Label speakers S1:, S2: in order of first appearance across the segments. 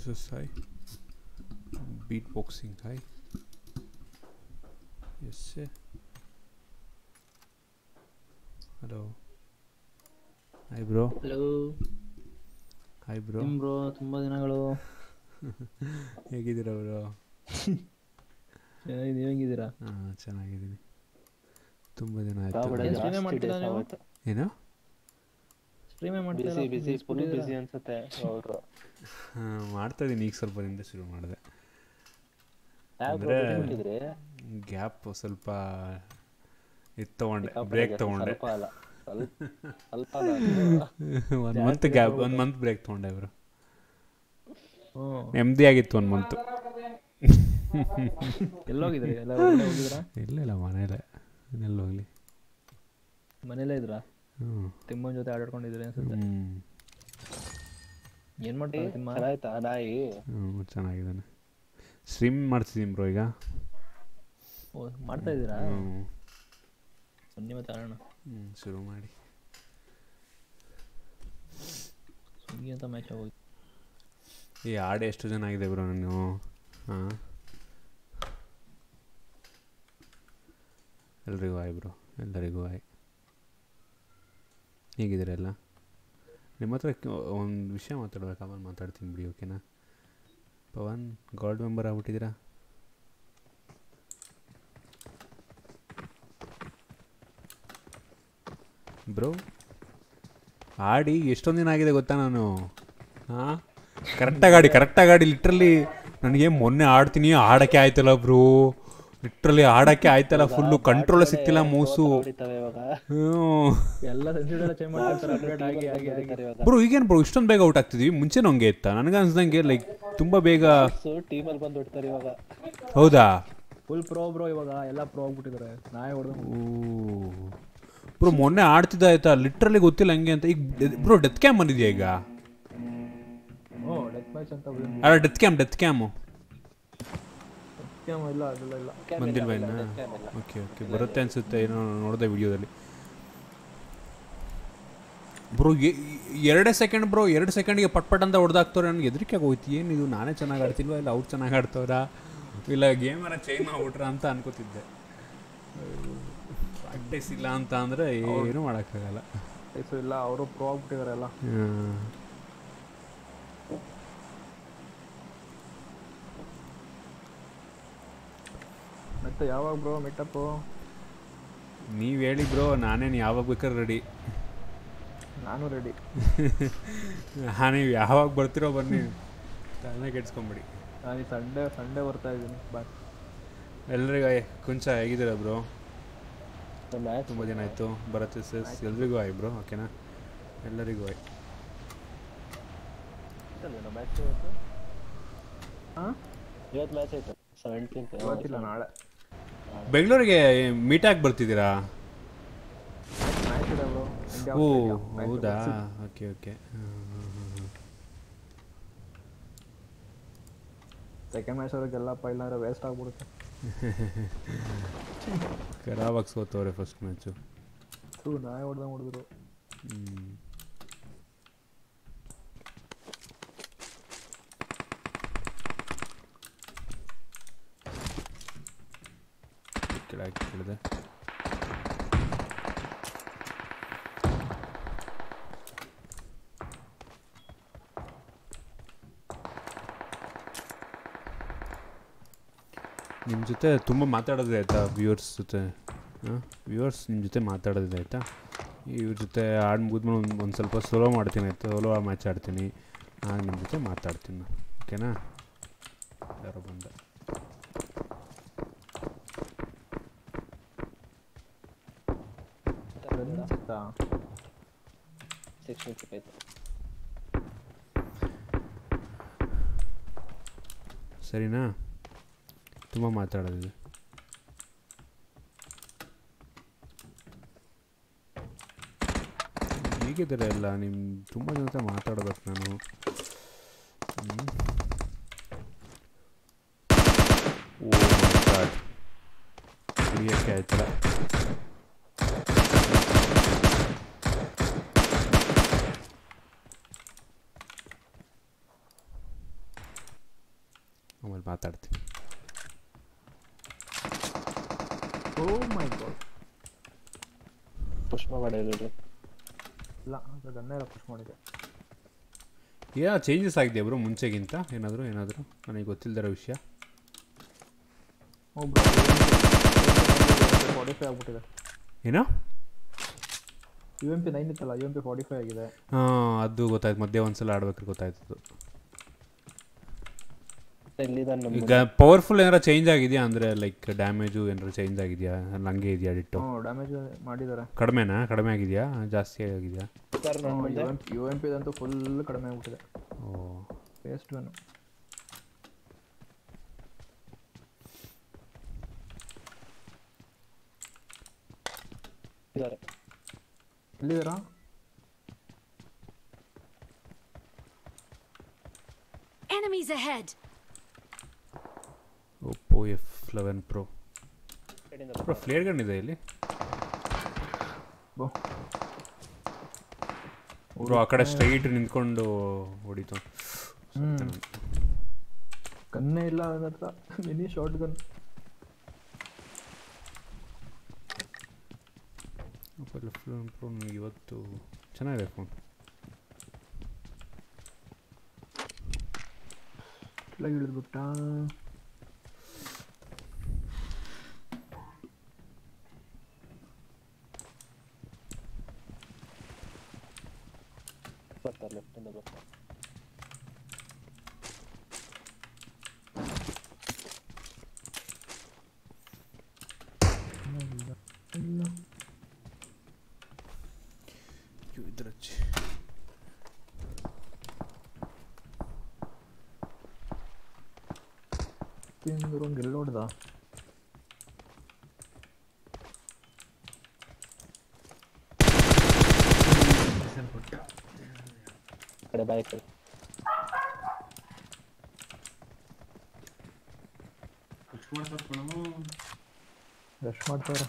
S1: S hi beat boxing hi yes hello hi bro
S2: hello
S1: hi bro
S2: ನಿಮ್ bro ತುಂಬಾ ದಿನಗಳು
S1: ಹೇಗಿದ್ದೀರಾ bro
S2: ಚೆನ್ನಾಗಿ ನೀವ್ ಹೆಂಗಿದ್ದೀರಾ
S1: ಹಾಂ ಚೆನ್ನಾಗಿದ್ದೀನಿ ತುಂಬ ದಿನ
S2: ಏನ್
S1: ಆಯಿತು
S2: stream ಮಾಡ್ತೀರಾ ನೀವು
S1: ಏನು
S2: ಸ್ಟ್ರೀಮೇ
S3: ಬಿಸಿ ಬಿಸಿ ಫುಲ್ ಬಿಸಿ
S2: ಮಾಡ್ತೀರಾ
S3: ಅನ್ಸುತ್ತೆ ಹೌದು
S1: ಹಾಂ ಮಾಡ್ತಾಯಿದ್ದೀನಿ ಈಗ ಸ್ವಲ್ಪ ದಿನದಿಂದ ಶುರು ಮಾಡಿದೆ
S3: ಯಾಕೆ
S1: ಅಂದ್ರೆ-
S3: ಬಿಟ್ಬಿಟ್ಟಿದ್ರಿ
S1: ಗ್ಯಾಪ್ ಸ್ವಲ್ಪ ಇದು ತೊಗೊಂಡೆ
S3: ಸಿಕ್ಕಾಪಟ್ಟೆ
S1: ಬ್ರೇಕ್
S3: ಜಾಸ್ತಿ,
S1: ತೊಗೊಂಡೆ
S3: ಸ್ವಲ್ಪ ಅಲ್ಲ ಸ್ವಲ್ಪ ಸ್ವಲ್ಪ ಅಲ್ಲ ಅದು.
S1: ಒಂದು ಮಂತ್ ಗ್ಯಾಪ್ ಒಂದು ಮಂತ್ ಬ್ರೇಕ್ ತೊಗೊಂಡೆ ಬ್ರೋ
S2: ಹ್ಮ್
S1: ನೆಮ್ಮದಿ ಆಗಿತ್ತು ಒಂದು ಮಂತು
S2: ಎಲ್ಲೋಗಿದ್ರಿ ಎಲ್ಲ ಹೊರ್ಗಡೆ ಹೋಗಿದ್ರಾ
S1: ಇಲ್ಲ ಇಲ್ಲ ಮನೇಲೆ ಇನ್ನೆಲ್ಲ ಹೋಗಲಿ
S2: ಮನೇಲೇ ಇದ್ರಾ
S1: ಹ್ಞೂ
S2: ತಿಮ್ಮನ್ ಜೊತೆ ಆಟಾಡ್ಕೊಂಡಿದ್ರಿ ಅನ್ಸುತ್ತೆ
S1: ಹ್ಞೂ
S2: ಏನ್ ಮಾಡ್ತಾರೆ ತಿಮ್ಮ
S3: ಚೆನ್ನಾಯ್ತಾ ನಾಯಿ
S1: ಹ್ಞೂ ಚೆನ್ನಾಗಿದ್ದಾನೆ ಸ್ಟ್ರೀಮ್ ಮಾಡ್ತಿದ್ದೀನಿ ಬ್ರೋ ಈಗ
S2: ಓ ಮಾಡ್ತಾ ಇದ್ದೀರಾ
S1: ಹ್ಞೂ
S2: ಬನ್ನಿ ಮತ್ತೆ ಆಡೋಣ
S1: ಹ್ಞೂ ಶುರು ಮಾಡಿ
S2: ಸ್ವಿಗ್ಗಿ ಅಂತ ಮ್ಯಾಚ್ ಆಗೋಯ್ತು
S1: ಈ ಹಾಡು ಎಷ್ಟು ಜನ ಆಗಿದೆ ಬ್ರೋ ನಾನು ಹಾಂ ಎಲ್ರಿಗೂ ಆಯ್ ಬ್ರೋ ಎಲ್ಲರಿಗೂ ಆಯ್ ಹೇಗಿದ್ದೀರಲ್ಲ ನಿಮ್ಮ ಹತ್ರ ಒಂದು ವಿಷಯ ಮಾತಾಡ್ಬೇಕು ಆಮೇಲೆ ಮಾತಾಡ್ತೀನಿ ಬಿಡಿ ಓಕೆನಾ ಪವನ್ ಗಾಡ್ ಮೆಂಬರ್ ಆಗ್ಬಿಟ್ಟಿದ್ದೀರಾ ಬ್ರೋ ಆಡಿ ಎಷ್ಟೊಂದು ದಿನ ಆಗಿದೆ ಗೊತ್ತಾ ನಾನು ಹಾಂ ಕರೆಕ್ಟಾಗಿ ಆಡಿ ಕರೆಕ್ಟಾಗಿ ಆಡಿ ಲಿಟ್ರಲಿ ನನಗೆ ಮೊನ್ನೆ ಆಡ್ತೀನಿ ಆಡೋಕ್ಕೆ ಆಯ್ತಲ್ಲ ಬ್ರೋ ಲಿಟ್ರಲಿ ಆಡೋಕ್ಕೆ ಆಯ್ತಲ್ಲ ಫುಲ್ಲು ಕಂಟ್ರೋಲ್ ಸಿಗ್ತಿಲ್ಲ ಮೂಸು
S3: ಹೊಡಿತವೆ ಇವಾಗ
S1: ಹ್ಞೂ
S2: ಎಲ್ಲ ಸೆನ್ಸಿಟಿವ್ ಎಲ್ಲ ಚೇಂಜ್ ಮಾಡ್ತಾರೆ ಅಪ್ಡೇಟ್ ಆಗಿ ಆಗಿ ಆಗಿ
S3: ಹೊಡಿತಾರೆ ಇವಾಗ
S1: ಬ್ರೋ ಈಗೇನು ಬ್ರೋ ಇಷ್ಟೊಂದು ಬೇಗ ಔಟ್ ಆಗ್ತಿದ್ವಿ ಮುಂಚೆ ಹಂಗೆ ಇತ್ತ ನನಗೆ ಅನ್ಸ್ದಂಗೆ ಲೈಕ್ ತುಂಬ ಬೇಗ
S3: ಸೊ ಟೀಮಲ್ಲಿ ಬಂದು ಹೊಡ್ತಾರೆ ಇವಾಗ
S1: ಹೌದಾ
S2: ಫುಲ್ ಪ್ರೋ ಬ್ರೋ ಇವಾಗ ಎಲ್ಲ ಪ್ರೋ ಆಗ್ಬಿಟ್ಟಿದ್ದಾರೆ ನಾಯಿ ಹೊಡೆದು
S1: ಬ್ರೋ ಮೊನ್ನೆ ಆಡ್ತಿದ್ದ ಆಯ್ತಾ ಲಿಟ್ರಲಿ ಗೊತ್ತಿಲ್ಲ ಹಂಗೆ ಅಂತ ಈಗ ಬ್ರೋ ಡೆತ್ ಕ್ಯಾಮ್ ಬಂದಿದೆಯಾ ಈಗ
S2: ಓ ಡೆತ್ ಮ್ಯಾಚ್ ಅಂತ ಬಂದಿದೆ.
S1: ಅಲ್ಲ death cam death cam
S2: Scam ಇಲ್ಲ ಅದೆಲ್ಲ ಇಲ್ಲ
S1: ಬಂದಿಲ್ವಾ ಇನ್ನ ಓಕೆ ಓಕೆ ಬರುತ್ತೆ ಅನ್ಸುತ್ತೆ ಏನೋ ನೋಡಿದೆ ವಿಡಿಯೋದಲ್ಲಿ ಬ್ರೋ ಎರಡೇ ಸೆಕೆಂಡ್ ಬ್ರೋ ಎರಡು ಸೆಕೆಂಡ್ಗೆ ಪಟ್ ಪಟ್ ಅಂತ ಹೊಡೆದಾಕ್ತವ್ರೆ ನನಗೆ ಹೆದರಿಕೆ ಆಗೋಯ್ತು ಏನಿದು ನಾನೇ ಚೆನ್ನಾಗಿ ಆಡ್ತಿಲ್ವಾ ಇಲ್ಲ ಅವ್ರು ಚೆನ್ನಾಗಿ ಆಡ್ತವ್ರಾ ಇಲ್ಲ ಗೇಮರ ಚೇಂಜ್ ಮಾಡ್ಬಿಟ್ರ ಅಂತ ಅನ್ಕೋತಿದ್ದೆ ಪ್ರಾಕ್ಟೀಸ್ ಇಲ್ಲ ಅಂತ ಅಂದರೆ ಏನೂ ಮಾಡೋಕ್ಕಾಗಲ್ಲ
S2: ಸೊ ಇಲ್ಲ ಅವರು ಪ್ರೋ ಆಗ್ಬಿಟ್ಟಿದ್ದಾರೆ ಎಲ್ಲ
S1: ಹ್ಮ್.
S2: ಮತ್ತೆ ಯಾವಾಗ ಬ್ರೋ ಮಿಟ್ಟಪ್ಪು
S1: ನೀವ್ ಹೇಳಿ ಬ್ರೋ ನಾನೇನು ಯಾವಾಗ ಬೇಕಾದ್ರೆ ರೆಡಿ
S2: ನಾನು ರೆಡಿ
S1: ನೀವು ಯಾವಾಗ ಬರ್ತಿರೋ ಬನ್ನಿ ತಲೆ ಕೆಡ್ಸ್ಕೊಂಬಿಡಿ
S2: ನಾನು ಸಂಡೇ ಸಂಡೇ ಬರ್ತಾ ಇದ್ದೀನಿ ಬಾಯ್
S1: ಎಲ್ರಿಗೂ ಕುಂಚ ಹೇಗಿದ್ದೀರಾ ಬ್ರೋ
S3: ಮ್ಯಾಚ್
S1: ತುಂಬ ದಿನ ಆಯಿತು ಭರತ್ ಸಸ್ ಎಲ್ರಿಗೂ ಆಯ್ ಬ್ರೋ ಓಕೆನಾ ಎಲ್ಲರಿಗೂ ಆಯ್
S3: ಮ್ಯಾಚ್ ಇವತ್ತು
S2: ಹಾಂ
S3: ಇವತ್ತು ಮ್ಯಾಚ್ ಆಯ್ತು ಸೆವೆಂಟೀನ್ತ್
S2: ಇವತ್ತಿಲ್ಲ ನಾಳೆ
S1: ಬೆಂಗಳೂರಿಗೆ ಮೀಟ್ ಆಗಿ ಬರ್ತಿದ್ದೀರಾ
S2: ಮ್ಯಾಚ್ ಇದೆ ಬ್ರೋ ಇಂಡಿಯಾ
S1: ಓ
S2: ಆಸ್ಟ್ರೇಲಿಯಾ. Match
S1: ಹೌದಾ
S2: ಬರ್ಸಿ.
S1: ಓಕೆ ಓಕೆ
S2: ಸೆಕೆಂಡ್ ಮ್ಯಾಚ್ ಅವ್ರಿಗೆ ಗೆಲ್ಲಪ್ಪ ಇಲ್ಲಾಂದ್ರೆ ವೇಸ್ಟ್ ಆಗ್ಬಿಡುತ್ತೆ
S1: ಖರಾಬಾಗಿ ಸೋತವ್ರೆ ಫಸ್ಟ್ ಮ್ಯಾಚು
S2: ಟೂ ನಾಯಿ ಹೊಡೆದಂಗೆ ಹೊಡೆದ್ರು
S1: ಕೆಳಗೆ ಕೇಳಿದೆ ನಿಮ್ಮ ಜೊತೆ ತುಂಬ ಮಾತಾಡೋದು ಆಯಿತಾ ವ್ಯೂವರ್ಸ್ ಜೊತೆ ಹಾಂ ವ್ಯೂವರ್ಸ್ ನಿಮ್ಮ ಜೊತೆ ಮಾತಾಡೋದಿದೆ ಆಯಿತಾ ಇವ್ರ ಜೊತೆ ಆಡ್ ಮುಗಿದ್ಮೇಲೆ ಒಂದು ಒಂದು ಸ್ವಲ್ಪ ಸೋಲೋ ಮಾಡ್ತೀನಿ ಆಯಿತಾ ಸೋಲೋ ಮ್ಯಾಚ್ ಆಡ್ತೀನಿ ನಾನು ನಿಮ್ಮ ಜೊತೆ ಮಾತಾಡ್ತೀನಿ ನಾನು ಓಕೆನಾ ಯಾರೋ ಬಂದ
S2: ಅನ್ಸುತ್ತಾ
S3: ಸಿಕ್ಸ್ ಫಿಫ್ಟಿ ಆಯ್ತು
S1: ಸರಿನಾ ತುಂಬ ಮಾತಾಡೋದಿದೆ ಹೇಗಿದ್ದಾರೆ ಎಲ್ಲ ನಿಮ್ಮ ತುಂಬ ಜನ ಜೊತೆ ಮಾತಾಡ್ಬೇಕು ನಾನು ಹ್ಮ್. ಓ ಮೈ ಗಾಡ್ ಹಿಡಿಯೋಕ್ಕೆ ಆಯ್ತಲ್ಲ ಮಾತಾಡ್ತೀನಿ
S2: ಓ ಮೈ ಗಾಡ್
S3: ಪುಷ್ ಮಾಡಿ ಹೇಳ್ರಿ
S2: ಇಲ್ಲ ಅದು ಗನ್ನೇ ಎಲ್ಲ ಪುಷ್ ಮಾಡಿದೆ
S1: ಏನೋ ಚೇಂಜಸ್ ಆಗಿದೆ ಬ್ರೋ ಮುಂಚೆಗಿಂತ ಏನಾದರೂ ಏನಾದರೂ ನನಗೆ ಗೊತ್ತಿಲ್ಲದಿರೋ ವಿಷಯ
S2: ಒಬ್ರು ಫಾರ್ಟಿ ಫೈವ್ ಆಗ್ಬಿಟ್ಟಿದೆ
S1: ಏನೋ
S2: ಯು ಎಮ್ ಪಿ ನೈನ್ ಇತ್ತಲ್ಲ U M P forty five ಆಗಿದೆ
S1: ಹಾಂ ಅದು ಗೊತ್ತಾಯ್ತು ಮಧ್ಯೆ ಒಂದ್ಸಲ ಆಡ್ಬೇಕಾದ್ರೆ ಗೊತ್ತಾಯ್ತು ಅದು.
S3: ಎಲ್ಲಿದ್ದಾನೆ ನಮ್ಮ
S1: ಈಗ ಪವರ್ಫುಲ್ ಏನಾರ ಚೇಂಜ್ ಆಗಿದೆಯಾ ಅಂದರೆ ಲೈಕ್ ಡ್ಯಾಮೇಜು ಏನಾರ ಚೇಂಜ್ ಆಗಿದೆಯಾ ಅಲ್ಲ ಹಂಗೆ ಇದೆಯಾ ಡಿಟ್ಟು
S2: ಹ್ಞೂ ಡ್ಯಾಮೇಜ್ ಮಾಡಿದ್ದಾರೆ
S1: ಕಡಿಮೆನಾ ಕಡಿಮೆ ಆಗಿದೆಯಾ ಜಾಸ್ತಿ ಆಗಿದೆಯಾ
S3: ಸರ್ ನನ್ನ ಮುಂದೆ
S2: ಯು ಎಮ್ ಯು ಎಮ್ ಪಿದಂತೂ ಫುಲ್ ಕಡಿಮೆ ಆಗ್ಬಿಟ್ಟಿದೆ
S1: ಓ
S2: ವೇಸ್ಟ್ ಗನ್
S3: ಇದ್ದಾರೆ
S2: ಎಲ್ಲಿದ್ದೀರಾ
S4: Enemies ahead!
S1: Oppo F eleven pro
S3: ಕಡೆಯಿಂದ
S1: ಬ್ರೋ ಫ್ಲೇರ್ ಗನ್ ಇದೆ ಇಲ್ಲಿ
S2: ಬೋ
S1: ಬ್ರೋ ಆ ಕಡೆ ಸ್ಟ್ರೈಟ್ ನಿಂತ್ಕೊಂಡು ಹೊಡಿತು
S2: ಹ್ಞೂ ಗನ್ನೇ ಇಲ್ಲ ನನ್ನ ಹತ್ರ ಮಿನಿ ಶಾರ್ಟ್ ಗನ್
S1: ಪ್ರೋ ನನಗೆ ಇವತ್ತು ಚೆನ್ನಾಗಿದೆ ಫೋನ್
S2: ಕೆಳಗೆ ಇಳಿದ್ಬಿಟ್ಟ
S3: ಬರ್ತಾರೆ ಲೆಫ್ಟಿಂದ ಬರ್ತಾರೆ
S2: ಇಲ್ಲ
S1: ಇದ್ರಚ್ಚಿ
S2: ತಿಂದ್ರು ಒಂದು ಎಲ್ಲಿ ನೋಡ್ದ
S3: ಕಡೆ ಬಾಯ್ ಕಡೆ
S2: ರಶ್ ಮಾಡ್ತಾರೆ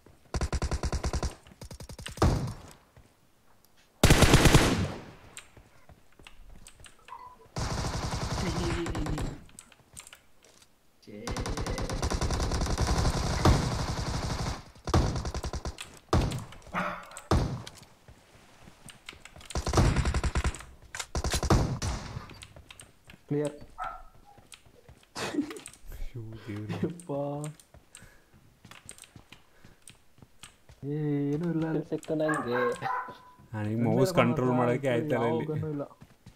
S2: ಕ್ಲಿಯರ್ ಯಪ್ಪ ಏನು ಇಲ್ಲ ಅಲ್ಲಿ.
S3: ಸಿಕ್ತು ನನಗೆ
S1: ನನಗೆ ಮೌಸ್ ಕಂಟ್ರೋಲ್ ಮಾಡೋಕ್ಕೆ ಆಯ್ತಲ್ಲ
S2: ಯಾವ
S1: ಇಲ್ಲಿ
S2: ಗನ್ನು ಇಲ್ಲ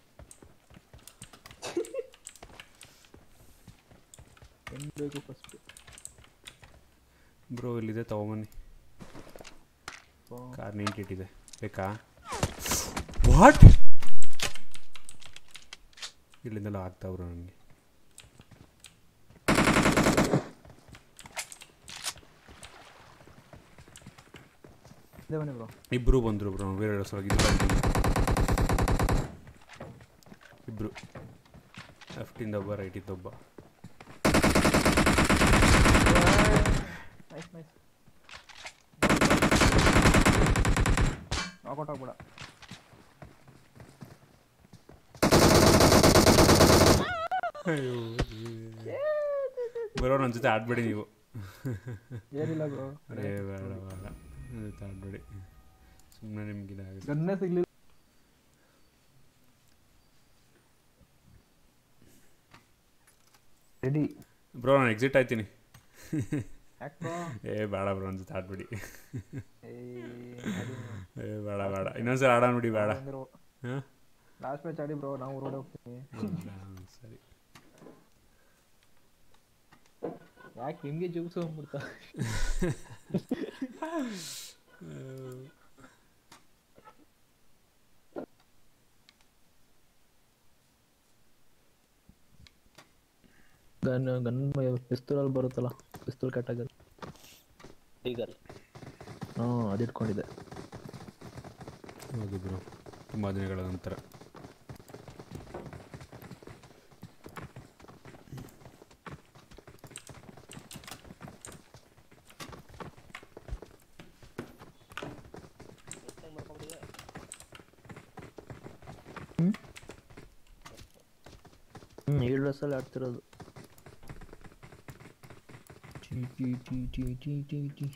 S2: ಹೆಂಗ್ ಬೇಕು ಫಸ್ಟ್
S1: ಬ್ರೋ ಇಲ್ಲಿದೆ ತಗೊಂಬನ್ನಿ ಕಾರ್ ನೈಂಟಿ ಏಟ್ ಇದೆ ಬೇಕಾ ವಾಟ್ ಇಲ್ಲಿಂದೆಲ್ಲ ಆಗ್ತಾವ್ರು ನನಗೆ
S2: ಇದೆ ಬನ್ನಿ ಬ್ರೋ
S1: ಇಬ್ಬರು ಬಂದರು ಬ್ರೋ ಬೇರೆ ಸಲ ಇಬ್ಬರು ಲೆಫ್ಟಿಂದ ಒಬ್ಬ ರೈಟಿಂದ ಒಬ್ಬ
S2: ನೈಸ್ ನೈಸ್ ನಾಕೌಟ್ ಆಗ್ಬೇಡ
S1: ಬರೋ ನನ್ನ ಜೊತೆ ಆಡ್ಬೇಡಿ ನೀವು
S2: ಏನಿಲ್ಲ ಬ್ರೋ
S1: ಅರೇ ಬೇಡ ಬೇಡ ನನ್ನ ಜೊತೆ ಆಡ್ಬೇಡಿ ಸುಮ್ಮನೆ ನಿಮ್ಗೆ ಇದಾಗುತ್ತೆ
S2: ಗನ್ನೇ ಸಿಗ್ಲಿಲ್ಲ ರೆಡಿ
S1: ಬ್ರೋ ನಾನು ಎಕ್ಸಿಟ್ ಆಯ್ತೀನಿ
S2: ಯಾಕೆ ಬ್ರೋ
S1: ಏ ಬೇಡ ಬ್ರೋ ನನ್ನ ಜೊತೆ ಆಡ್ಬೇಡಿ
S2: ಏ
S1: ಏ ಬೇಡ ಬೇಡ ಇನ್ನೊಂದ್ಸಲ ಆಡೋಣ ಬಿಡಿ ಬೇಡ ಹಾಂ
S2: ಲಾಸ್ಟ್ ಮ್ಯಾಚ್ ಆಡಿ ಬ್ರೋ ನಾವು ರೋಡ್ ಹೋಗ್ತೀವಿ
S1: ಸರಿ
S2: ಯಾಕೆ ನಿಮಗೆ ಜೂಸ್ ಹೋಗ್ಬಿಡ್ತಾ ಗನ್ ಗನ್ ಪಿಸ್ತೂಲಲ್ಲಿ ಬರುತ್ತಲ್ಲ ಪಿಸ್ತೂಲ್ ಕೆಟ್ಟಾಗ
S3: ಈಗಲ್
S2: ಹ್ಞೂ ಅದು ಇಟ್ಕೊಂಡಿದ್ದೆ
S1: ಹೌದು ಬ್ರೋ ತುಂಬ ದಿನಗಳ ನಂತರ
S2: ಹ್ಞೂ ಏಳು ಡ್ರೆಸ್ಸಲ್ಲಿ ಆಡ್ತಿರೋದು T T T T T T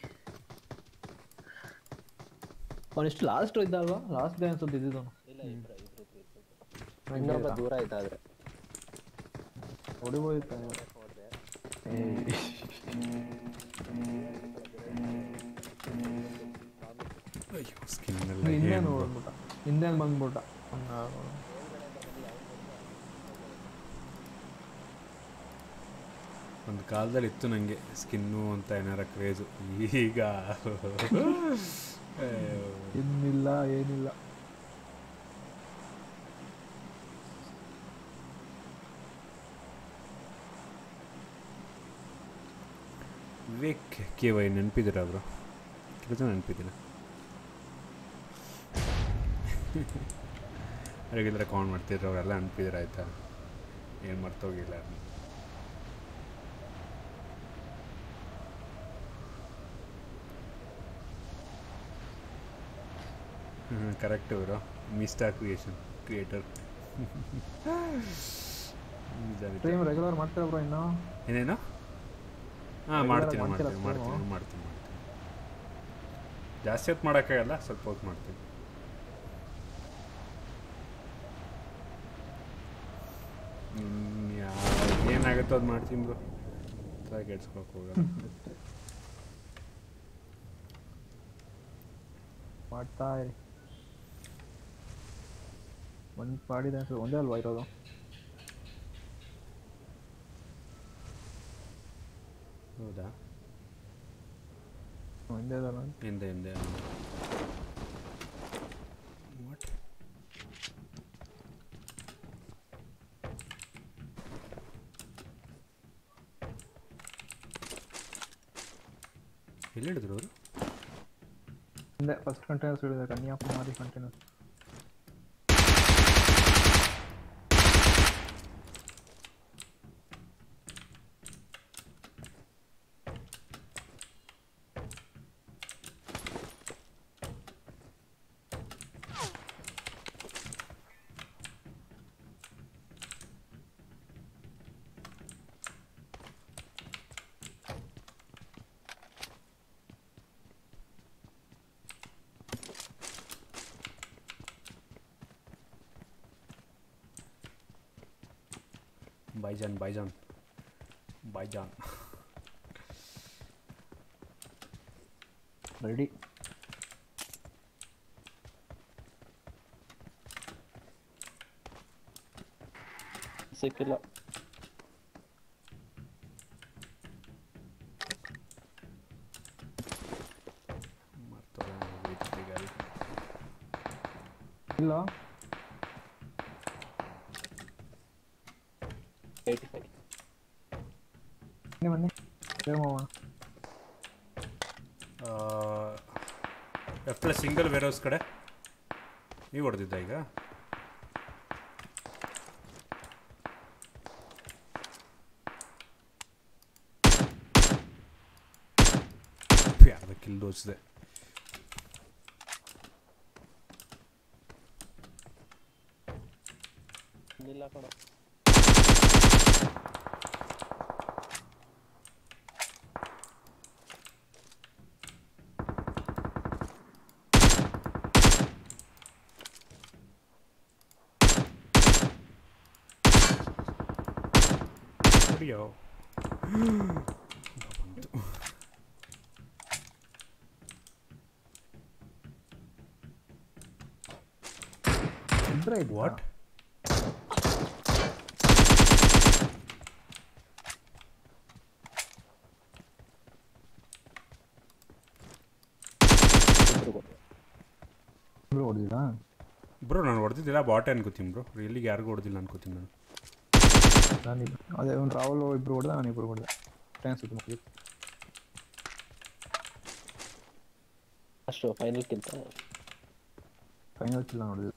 S2: ಅವನಿಷ್ಟು ಲಾಸ್ಟ್ ಇದ್ದ ಅಲ್ವಾ ಲಾಸ್ಟ್ ಡೇ ಅನ್ಸುತ್ತೆ ಇದ್ದಿದ್ದು
S3: ಇಲ್ಲ ಇಬ್ರು ಇಬ್ರು ಇಬ್ರು ಇಬ್ರು. ಇನ್ನೊಬ್ಬ ದೂರ ಇದ್ದ ಆದ್ರೆ
S2: ಹೊಡಿಬೋದಿತ್ತ
S3: ಹೋದ್ರೆ
S1: ಅಯ್ಯೋ ಸ್ಕಿನ್ ಎಲ್ಲ
S2: ಹಿಂದೆ
S1: ಏನು
S2: ನೋಡ್ಬಿಟ್ಟ ಹಿಂದೆ ಬಂದ್ಬಿಟ್ಟ ಅವ್ನ
S1: ಒಂದು ಕಾಲದಲ್ಲಿ ಇತ್ತು ನನಗೆ ಸ್ಕಿನ್ನು ಅಂತ ಏನಾರ ಕ್ರೇಜು ಈಗ ಅಯ್ಯೋ.
S2: ಇನ್ನಿಲ್ಲ ಏನಿಲ್ಲ
S1: ವಿವೇಕ್ ಕೆ ವೈ ನೆನಪಿದ್ದೀರಾ ಅವರು ಕೆಲಸ ನೆನಪಿದ್ದೀರ ಅವರಿಗೆಲ್ಲರ ಕಾಲ್ ಮಾಡ್ತಿದ್ರು ಅವರೆಲ್ಲ ನೆನಪಿದ್ದೀರ ಆಯಿತಾ ಏನು ಮರ್ತೋಗಿಲ್ಲ ಹ್ಞೂ ಕರೆಕ್ಟ್ ಅವರು ಮಿಸ್ಟಾ ಕ್ರಿಯೇಷನ್ ಕ್ರಿಯೇಟರ್
S2: ಸ್ಟ್ರೀಮ್ ರೆಗ್ಯುಲರ್ ಮಾಡ್ತೀರ ಬ್ರೋ ಇನ್ನು
S1: ಏನೇನು ಹಾಂ
S2: Regular
S1: ಮಾಡ್ತೀನಿ
S2: ಮಾಡ್ತೀರಾ
S1: ಮಾಡ್ತೀನಿ ಮಾಡ್ತೀನಿ
S2: ನೀವು?
S1: ಮಾಡ್ತೀನಿ ಮಾಡ್ತೀನಿ ಜಾಸ್ತಿ ಹೊತ್ತು ಮಾಡೋಕ್ಕಾಗಲ್ಲ ಸ್ವಲ್ಪ ಹೊತ್ತು ಮಾಡ್ತೀನಿ ಹ್ಮ್, ಯಾ- ಏನಾಗುತ್ತೋ ಅದು ಮಾಡ್ತೀನಿ ಬ್ರೋ ತಲೆ ಕೆಡ್ಸ್ಕೊಳಕ್ಕೆ ಹೋಗಲ್ಲ
S2: ಮಾಡ್ತಾ ಇರಿ ಒಂದು ಪಾಡಿದೆ ಅನ್ಸುತ್ತೆ ಒಂದೇ ಅಲ್ವಾ ಇರೋದು
S1: ಹೌದಾ
S2: ಒಂದೇ ಅದಲ್ಲ
S1: ಹಿಂದೆ ಹಿಂದೆ ವಾಟ್ ಎಲ್ಲಿ ಹಿಡಿದ್ರು ಅವರು
S2: ಹಿಂದೆ ಫಸ್ಟ್ ಕಂಟೈನರ್ಸ್ ಹೇಳಿದೆ ಕನ್ಯಾಕುಮಾರಿ ಕಂಟೈನರ್ಸ್
S1: ಬೈಜಾನ್ ಬೈಜಾನ್ ಬೈಜಾನ್
S2: ರೆಡಿ
S3: ಸಿಕ್ಕಿಲ್ಲ
S1: ಮರ್ತೋಗಿ ಗಾಡಿ
S2: ಇಲ್ಲ
S3: ಏಯ್ಟಿ ಫೈವ್
S2: ಬನ್ನಿ ಬನ್ನಿ ಸೇವ್ ಮಾಡೋಣ
S1: F plus single warehouse ಕಡೆ ನೀವು ಹೊಡೆದಿದ್ದ ಈಗ ಯಾರ್ದ ಕಿಲ್ ದೋಚಿದೆ
S3: ಇಲ್ಲ ಕಣ
S1: ಹೊಡಿಯೋ
S2: ಇದ್ರೆ ಇದು
S1: ವಾಟ್
S3: ಇಬ್ರು ಕೊಡು.
S2: ಇಬ್ರು ಹೊಡೆದಿರಾ
S1: ಬ್ರೋ ನಾನು ಹೊಡೆದಿದ್ದಿಲ್ಲ ಬಾಟೆ ಅನ್ಕೋತೀನಿ ಬ್ರೋ ರಿಯಲಿಗೆ ಯಾರಿಗೂ ಹೊಡೆದಿಲ್ಲ ಅನ್ಕೋತೀನಿ ನಾನು
S2: ನಾನು ಇಬ್ರು ಅದೇ ಒಂದು ರಾಹುಲ್ ಇಬ್ರು ಹೊಡೆದ ನಾನು ಇಬ್ರು ಹೊಡೆದೆ ಟೈಮ್ ಸುತ್ತ ಮುಗಿತು
S3: ಅಷ್ಟು ಫೈನಲ್ಗಿಂತ
S2: ಫೈನಲ್ ಕಿಲ್ಲ ನೋಡಿದ್ವಿ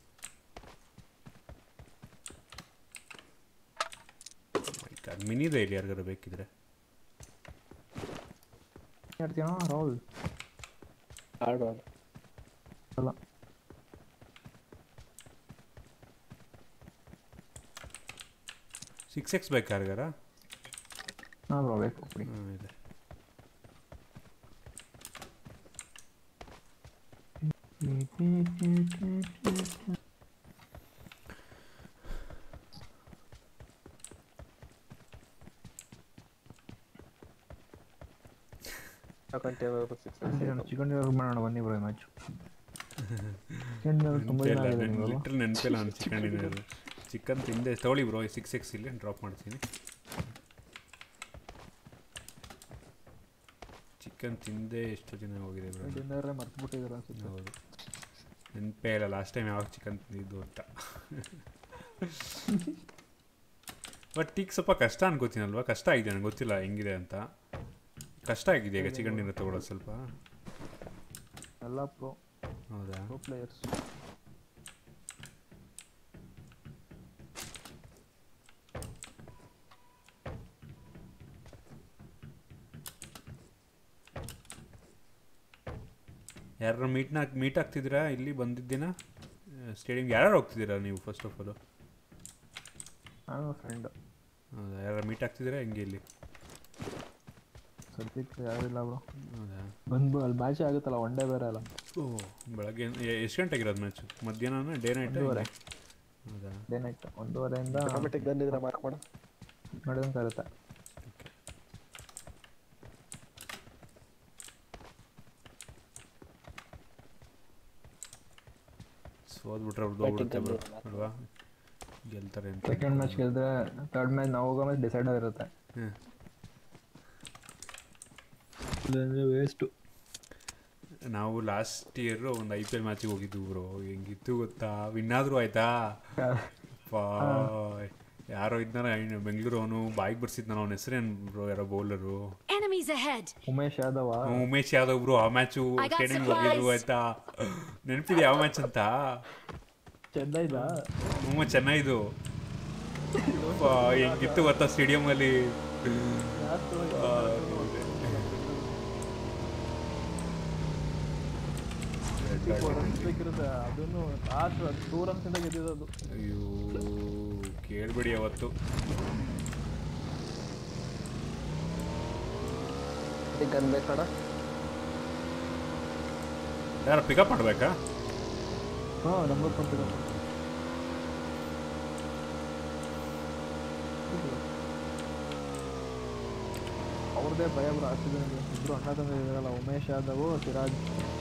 S1: ಮಿನಿದೆ ಇಲ್ಲಿ ಯಾರಿಗಾರು ಬೇಕಿದ್ರೆ
S2: ಹೇಳ್ತೀನೋ ರಾಹುಲ್
S3: ಆಡು ಆಡು
S2: ಅಲ್ಲ
S1: ಸಿಕ್ಸ್ ಎಕ್ಸ್ ಬೇಕು ಯಾರಿಗಾರ
S2: ಹಾಂ ಬ್ರೋ ಬೇಕು ಕೊಡಿ
S1: ಹಾಂ ಇದೆ
S2: ಚಿಕನ್ ಡಿನ್ನರ್ ಮಾಡೋಣ ಬನ್ನಿ ಬ್ರೋ ಮ್ಯಾಚ್ ಚಿಕನ್ ಡಿನ್ನರ್ ತುಂಬ ದಿನ ಆಗಿದೆ ನಿಮಗಲ್ವಾ
S1: ಲಿಟ್ರಲ್ ನೆನಪಿಲ್ಲ ನಾನು ಚಿಕನ್ ಡಿನ್ನರ್ ಚಿಕನ್ ತಿಂದೆ ತೊಗೊಳ್ಳಿ ಬ್ರೋ ಸಿಕ್ಸ್ ಎಕ್ಸ್ ಇಲ್ಲಿ ಡ್ರಾಪ್ ಮಾಡ್ತೀನಿ ಚಿಕನ್ ತಿಂದೆ ಎಷ್ಟು ದಿನ ಹೋಗಿದೆ ಬ್ರೋ
S2: ಡಿನ್ನರ್ ಮರ್ತ್ಬಿಟ್ಟಿದ್ದೀರ ಅನ್ಸುತ್ತೆ
S1: ಹೌದು ನೆನಪೇ ಇಲ್ಲ ಲಾಸ್ಟ್ ಟೈಮ್ ಯಾವಾಗ ಚಿಕನ್ ತಿಂದಿದ್ದು ಅಂತ ಬಟ್ ಈಗ ಸ್ವಲ್ಪ ಕಷ್ಟ ಅನ್ಕೋತೀನಲ್ವಾ ಕಷ್ಟ ಆಗಿದೆ ನನಗೆ ಗೊತ್ತಿಲ್ಲ ಹೆಂಗಿದೆ ಅಂತ ಕಷ್ಟ ಆಗಿದೆ ಈಗ ಚಿಕನ್ ಡಿನ್ನರ್ ತೊಗೊಳೋದು ಸ್ವಲ್ಪ
S2: ಎಲ್ಲ ಪ್ರೋ
S1: ಹೌದಾ
S2: ಪ್ರೋ ಪ್ಲೇಯರ್ಸ್
S1: ಯಾರು ಮೀಟ್ನ ಮೀಟ್ ಆಗ್ತಿದ್ದೀರಾ ಇಲ್ಲಿ ಬಂದಿದ್ದೀನ ಸ್ಟೇಡಿಯಂ ಯಾರು ಹೋಗ್ತಿದ್ದೀರಾ ನೀವು ಫಸ್ಟ್ ಆಫ್ ಆಲು
S2: ನಾನು ಫ್ರೆಂಡ್
S1: ಹೌದಾ ಯಾರು ಮೀಟ್ ಆಗ್ತಿದ್ದೀರಾ ಹೆಂಗೆ ಇಲ್ಲಿ
S2: ಸದ್ಯಕ್ಕೆ ಯಾರಿಲ್ಲ ಬ್ರೋ
S1: ಹೌದಾ
S2: ಬಂದು ಅಲ್ಲಿ ಮ್ಯಾಚ್ ಆಗುತ್ತಲ್ಲ ಒನ್ ಡೇ ಬೇರೆ ಅಲ್ಲ
S1: ಓ ಬೆಳಗ್ಗೆ ಎಷ್ಟು ಗಂಟೆಗೆ ಇರೋದು ಮ್ಯಾಚ್ ಮಧ್ಯಾಹ್ನ ಡೇ ನೈಟ್
S2: ಒಂದೂವರೆ.
S1: ಹೌದಾ
S2: ಡೇ ನೈಟ್ ಒಂದೂವರೆಯಿಂದ
S3: ಆಟೋಮೆಟಿಕ್ ಗನ್ ಇದ್ರೆ ಮಾರ್ಕ್ ಮಾಡು
S2: ನಡೆದಂಗೆ ಇರುತ್ತೆ
S1: ಸೋದ್ಬಿಟ್ರೆ ಅವ್ರದ್ದು ಹೋಗ್ಬಿಡುತ್ತೆ ಬ್ರೋ ಅಲ್ವಾ ಗೆಲ್ತಾರೆ ಅಂತ
S2: ಸೆಕೆಂಡ್ ಮ್ಯಾಚ್ ಗೆದ್ರೆ ಥರ್ಡ್ ಮ್ಯಾಚ್ ನಾವು ಹೋಗೋ ಮ್ಯಾಚ್ ಡಿಸೈಡ್ ಆಗಿರುತ್ತೆ
S1: ಹ್ಮ್.
S2: ಇಲ್ಲಾಂದ್ರೆ ವೇಸ್ಟು
S1: ನಾವು ಲಾಸ್ಟ್ ಇಯರ್ ಒಂದು ಐ ಪಿ ಎಲ್ ಮ್ಯಾಚಿಗೆ ಹೋಗಿದ್ವು ಬ್ರೋ ಹೆಂಗಿತ್ತು ಗೊತ್ತಾ ವಿನ್ನಾದ್ರೂ ಆಯ್ತಾ ಪಾ ಯಾರೋ ಇದ್ನಾರ ಬೆಂಗಳೂರು ಅವನು ಬಾಯಿಗೆ ಬರ್ಸಿದ್ನ ಅವನ ಹೆಸರೇನು ಬ್ರೋ ಯಾರೋ bowler
S4: Enemies ahead!
S2: Umesh Yadav
S1: Umesh Yadav bro ಆ match
S4: I got
S1: stadium
S4: supplies.
S1: ಹೋಗಿದ್ವು ಆಯ್ತಾ ನೆನಪಿದೆ ಯಾವ ಮ್ಯಾಚ್ ಅಂತ
S2: ಚೆನ್ನೈದ
S1: ತುಂಬ ಚೆನ್ನಾಗಿದು ಪಾ, ಹೆಂಗಿತ್ತು ಗೊತ್ತಾ ಸ್ಟೇಡಿಯಂ ಅಲ್ಲಿ ಆ,
S2: ಬೇಕಿರುತ್ತೆ ಅದನ್ನು ಲಾಸ್ಟ್ ಟೂ ರನ್ಸ್ ಇಂದ ಗೆದ್ದಿದ್ದು
S1: ಅಯ್ಯೋ ಕೇಳ್ಬೇಡಿ ಅವತ್ತು
S3: ಗನ್ ಬೇಕಣ
S1: ಯಾರು ಪಿಕಪ್ ಮಾಡ್ಬೇಕಾ
S2: ಹಾಂ ನಂಬರ್ ಕೊಟ್ಟಿದ್ದು ಅವ್ರದ್ದೇ ಭಯ ಬ್ರೋ ಆಗ್ತಿದೆ ಇಬ್ರು ಅಣ್ಣ ತಂದೆ ಇದಾರಲ್ಲ ಉಮೇಶ್ ಯಾದವ್ ಸಿರಾಜ್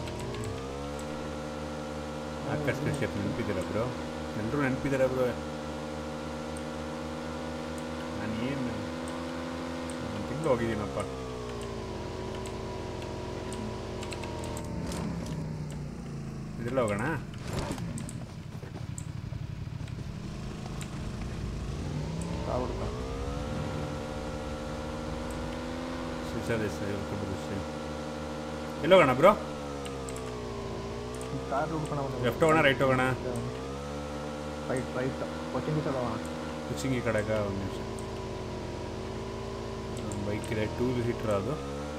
S1: ಆಕಾಶ್ ಕಶ್ಯಪ್ ನೆನಪಿದ್ದೀರಾ ಬ್ರೋ ಎಲ್ಲರೂ ನೆನಪಿದ್ದೀರಾ ಬ್ರೋ ನಾನು ಏನು ಒಂದು ತಿಂಗಳು ಹೋಗಿದ್ದೀನಪ್ಪ ಇದ್ರಲ್ಲಿ ಹೋಗೋಣ
S2: ಆಗ್ಬಿಡ್ತಾ
S1: Susha Desai welcome to stream ಎಲ್ಲಿ ಹೋಗೋಣ ಬ್ರೋ
S2: ಕಾರ್ ಹುಡ್ಕೋಣ
S1: ಲೆಫ್ಟ್ ಹೋಗೋಣ ರೈಟ್ ಹೋಗೋಣ
S2: ರೈಟ್ ರೈಟ್ ಕೋಚಿಂಗ್ ಚಲೋಣ
S1: ಕುಚಿಂಗಿ ಕಡೆಗ ಒಂದು ನಿಮಿಷ ಬೈಕ್ ಇದೆ ಟೂ ಸೀಟ್ರ್ ಅದು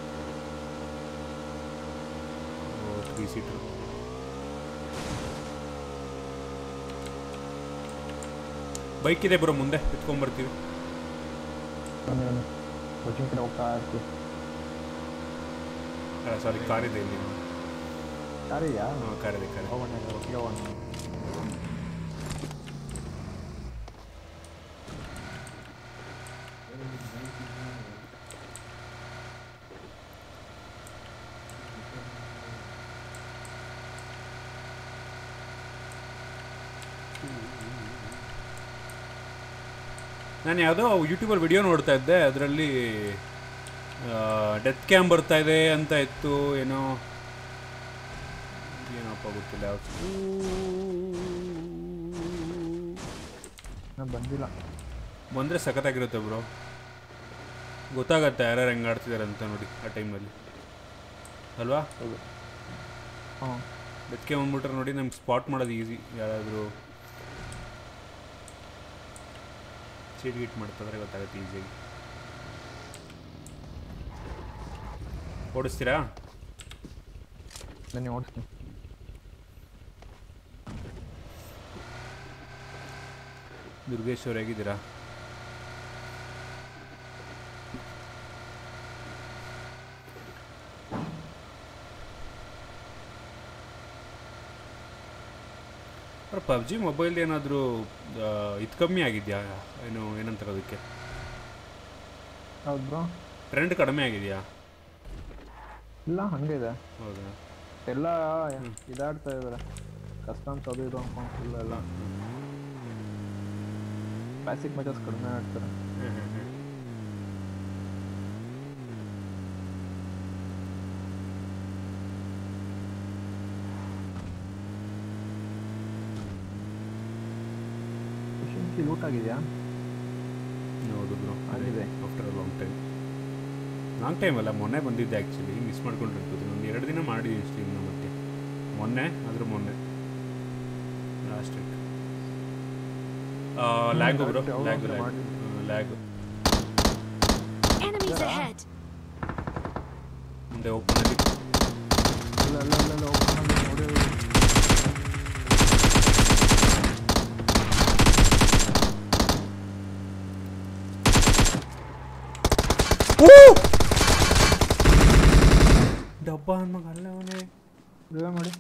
S1: ತ್ರೀ ಸೀಟ್ರ್ ಬೈಕ್ ಇದೆ ಬ್ರೋ ಮುಂದೆ ಎತ್ಕೊಂಡ್ಬರ್ತೀವಿ
S2: ಬನ್ನಿ ಬನ್ನಿ ಕೋಚಿಂಗ್ ಕಡೆ ಹೋಗ್ತಾ ಇರ್ತೀವಿ
S1: ಸಾರಿ ಕಾರ್ ಇದೆ ಇಲ್ಲಿ
S2: ಕಾರ್ ಇದೆಯಾ
S1: ಹಾಂ ಕಾರ್ ಇದೆ ಕಾರ್ ಇದೆ
S2: ಹೋಗೋಣ ಒಟ್ಟಿಗೆ ಹೋಗೋಣ
S1: ನಾನು ಯಾವುದೋ ಯೂಟ್ಯೂಬಲ್ಲಿ ವಿಡಿಯೋ ನೋಡ್ತಾ ಇದ್ದೆ ಅದರಲ್ಲಿ ಡೆತ್ ಕ್ಯಾಮ್ ಬರ್ತಾ ಇದೆ ಅಂತ ಇತ್ತು ಏನೋ ಏನಪ್ಪ ಗೊತ್ತಿಲ್ಲ ಯಾವ್ದು
S2: ನಾನು ಬಂದಿಲ್ಲ
S1: ಬಂದರೆ ಸಖತ್ತಾಗಿರುತ್ತೆ ಬ್ರೋ ಗೊತ್ತಾಗತ್ತೆ ಯಾರ್ಯಾರು ಹೆಂಗೆ ಆಡ್ತಿದ್ದಾರೆ ಅಂತ ನೋಡಿ ಆ ಟೈಮಲ್ಲಿ ಅಲ್ವಾ
S2: ಹಾಂ
S1: ಅದಕ್ಕೆ ಬಂದ್ಬಿಟ್ರೆ ನೋಡಿ ನಮ್ಗೆ ಸ್ಪಾಟ್ ಮಾಡೋದು ಈಸಿ ಯಾರಾದರೂ ಚೀಟ್ ಗೀಟ್ ಮಾಡ್ತಿದ್ರೆ ಗೊತ್ತಾಗುತ್ತೆ ಈಸಿಯಾಗಿ ಓಡಿಸ್ತೀರಾ
S2: ಬನ್ನಿ ಓಡಿಸ್ತೀನಿ
S1: ದುರ್ಗೇಶ್ ಅವ್ರು ಹೇಗಿದ್ದೀರಾ ಪಬ್ಜಿ ಮೊಬೈಲ್ ಏನಾದರೂ ಇದು ಕಮ್ಮಿ ಆಗಿದೆಯಾ ಏನು ಏನಂತಾರೆ ಅದಕ್ಕೆ
S2: ಹೌದು ಬ್ರೋ
S1: ಟ್ರೆಂಡ್ ಕಡಿಮೆ ಆಗಿದೆಯಾ
S2: ಇಲ್ಲ ಹಂಗೆ ಇದೆ
S1: ಹೌದಾ
S2: ಎಲ್ಲ ಇದಾಡ್ತಾ ಇದಾರೆ ಕಸ್ಟಮ್ಸ್ ಅದು ಇದು ಅನ್ಕೊಂಡು ಫುಲ್ ಎಲ್ಲ ಕ್ಲಾಸಿಕ್ ಮ್ಯಾಚಸ್ ಕಡಿಮೆ ಆಡ್ತಾರೆ
S1: ಹ್ಮ್, ಹ್ಮ್, ಹ್ಮ್.
S2: ಖುಷಿ ಲೂಟ್ ಆಗಿದೆಯಾ
S1: ಹೌದು ಬ್ರೋ
S2: ಆಗಿದೆ.
S1: After a long time long time ಅಲ್ಲ ಮೊನ್ನೆ ಬಂದಿದ್ದೆ ಆ್ಯಕ್ಚುಲಿ ಮಿಸ್ ಮಾಡ್ಕೊಂಡಿರ್ಬೋದು ಒಂದು ಎರಡು ದಿನ ಮಾಡಿ ಸ್ಟ್ರೀಮ್ನ ಮತ್ತೆ ಮೊನ್ನೆ ಅದ್ರ ಮೊನ್ನೆ last week lag bro
S2: correct,
S1: lag
S2: ಯಾವಾಗ
S1: ಲ್ಯಾಗು
S2: ಮಾಡಿ.
S1: Lag
S4: Enemies
S2: Yeah.
S4: ahead!
S1: ಮುಂದೆ ಓಪನಲ್ಲಿ
S2: ಇಲ್ಲ ಇಲ್ಲ ಇಲ್ಲ ಇಲ್ಲ open ಆಗಿ ನೋಡಿ
S1: ಡಬ್ಬ ಮಗ ಅಲ್ಲ ಅವನೇ
S2: ರಿವೈವ್ ಮಾಡಿ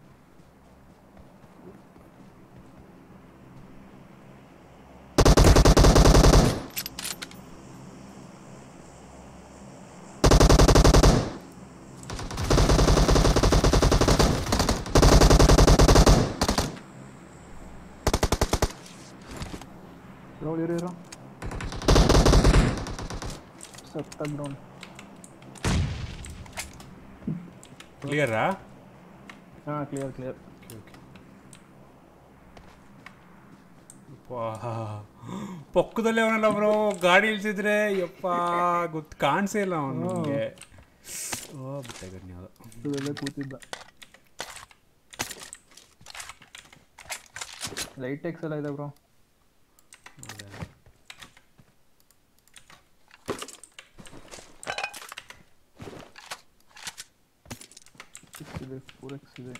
S2: ಇರೋ ಇರೋ ಇರೋ ಸತ್ತ ಗ್ರೌಂಡ್
S1: ಕ್ಲಿಯರಾ
S2: ಹಾಂ ಕ್ಲಿಯರ್ ಕ್ಲಿಯರ್
S1: ಓಕೆ ಓಕೆ ಪಕ್ಕದಲ್ಲೇ ಅವನಲ್ಲ ಬ್ರೋ ಗಾಡಿ ಇಳಿಸಿದ್ರೆ ಯಪ್ಪ ಗೊತ್ತು ಕಾಣಿಸೇ ಇಲ್ಲ ಅವನು ನಮಗೆ ಓ ಬಿಟ್ಟಾಗ ಯಾವುದು
S2: ಇದರಲ್ಲೇ ಕೂತಿದ್ದ ಲೈಟ್ ಎಕ್ಸ್ ಎಲ್ಲ ಇದೆ ಬ್ರೋ ಸಿಕ್ಸ್ ಇದೆ ಫೋರ್ ಎಕ್ಸ್ ಇದೆ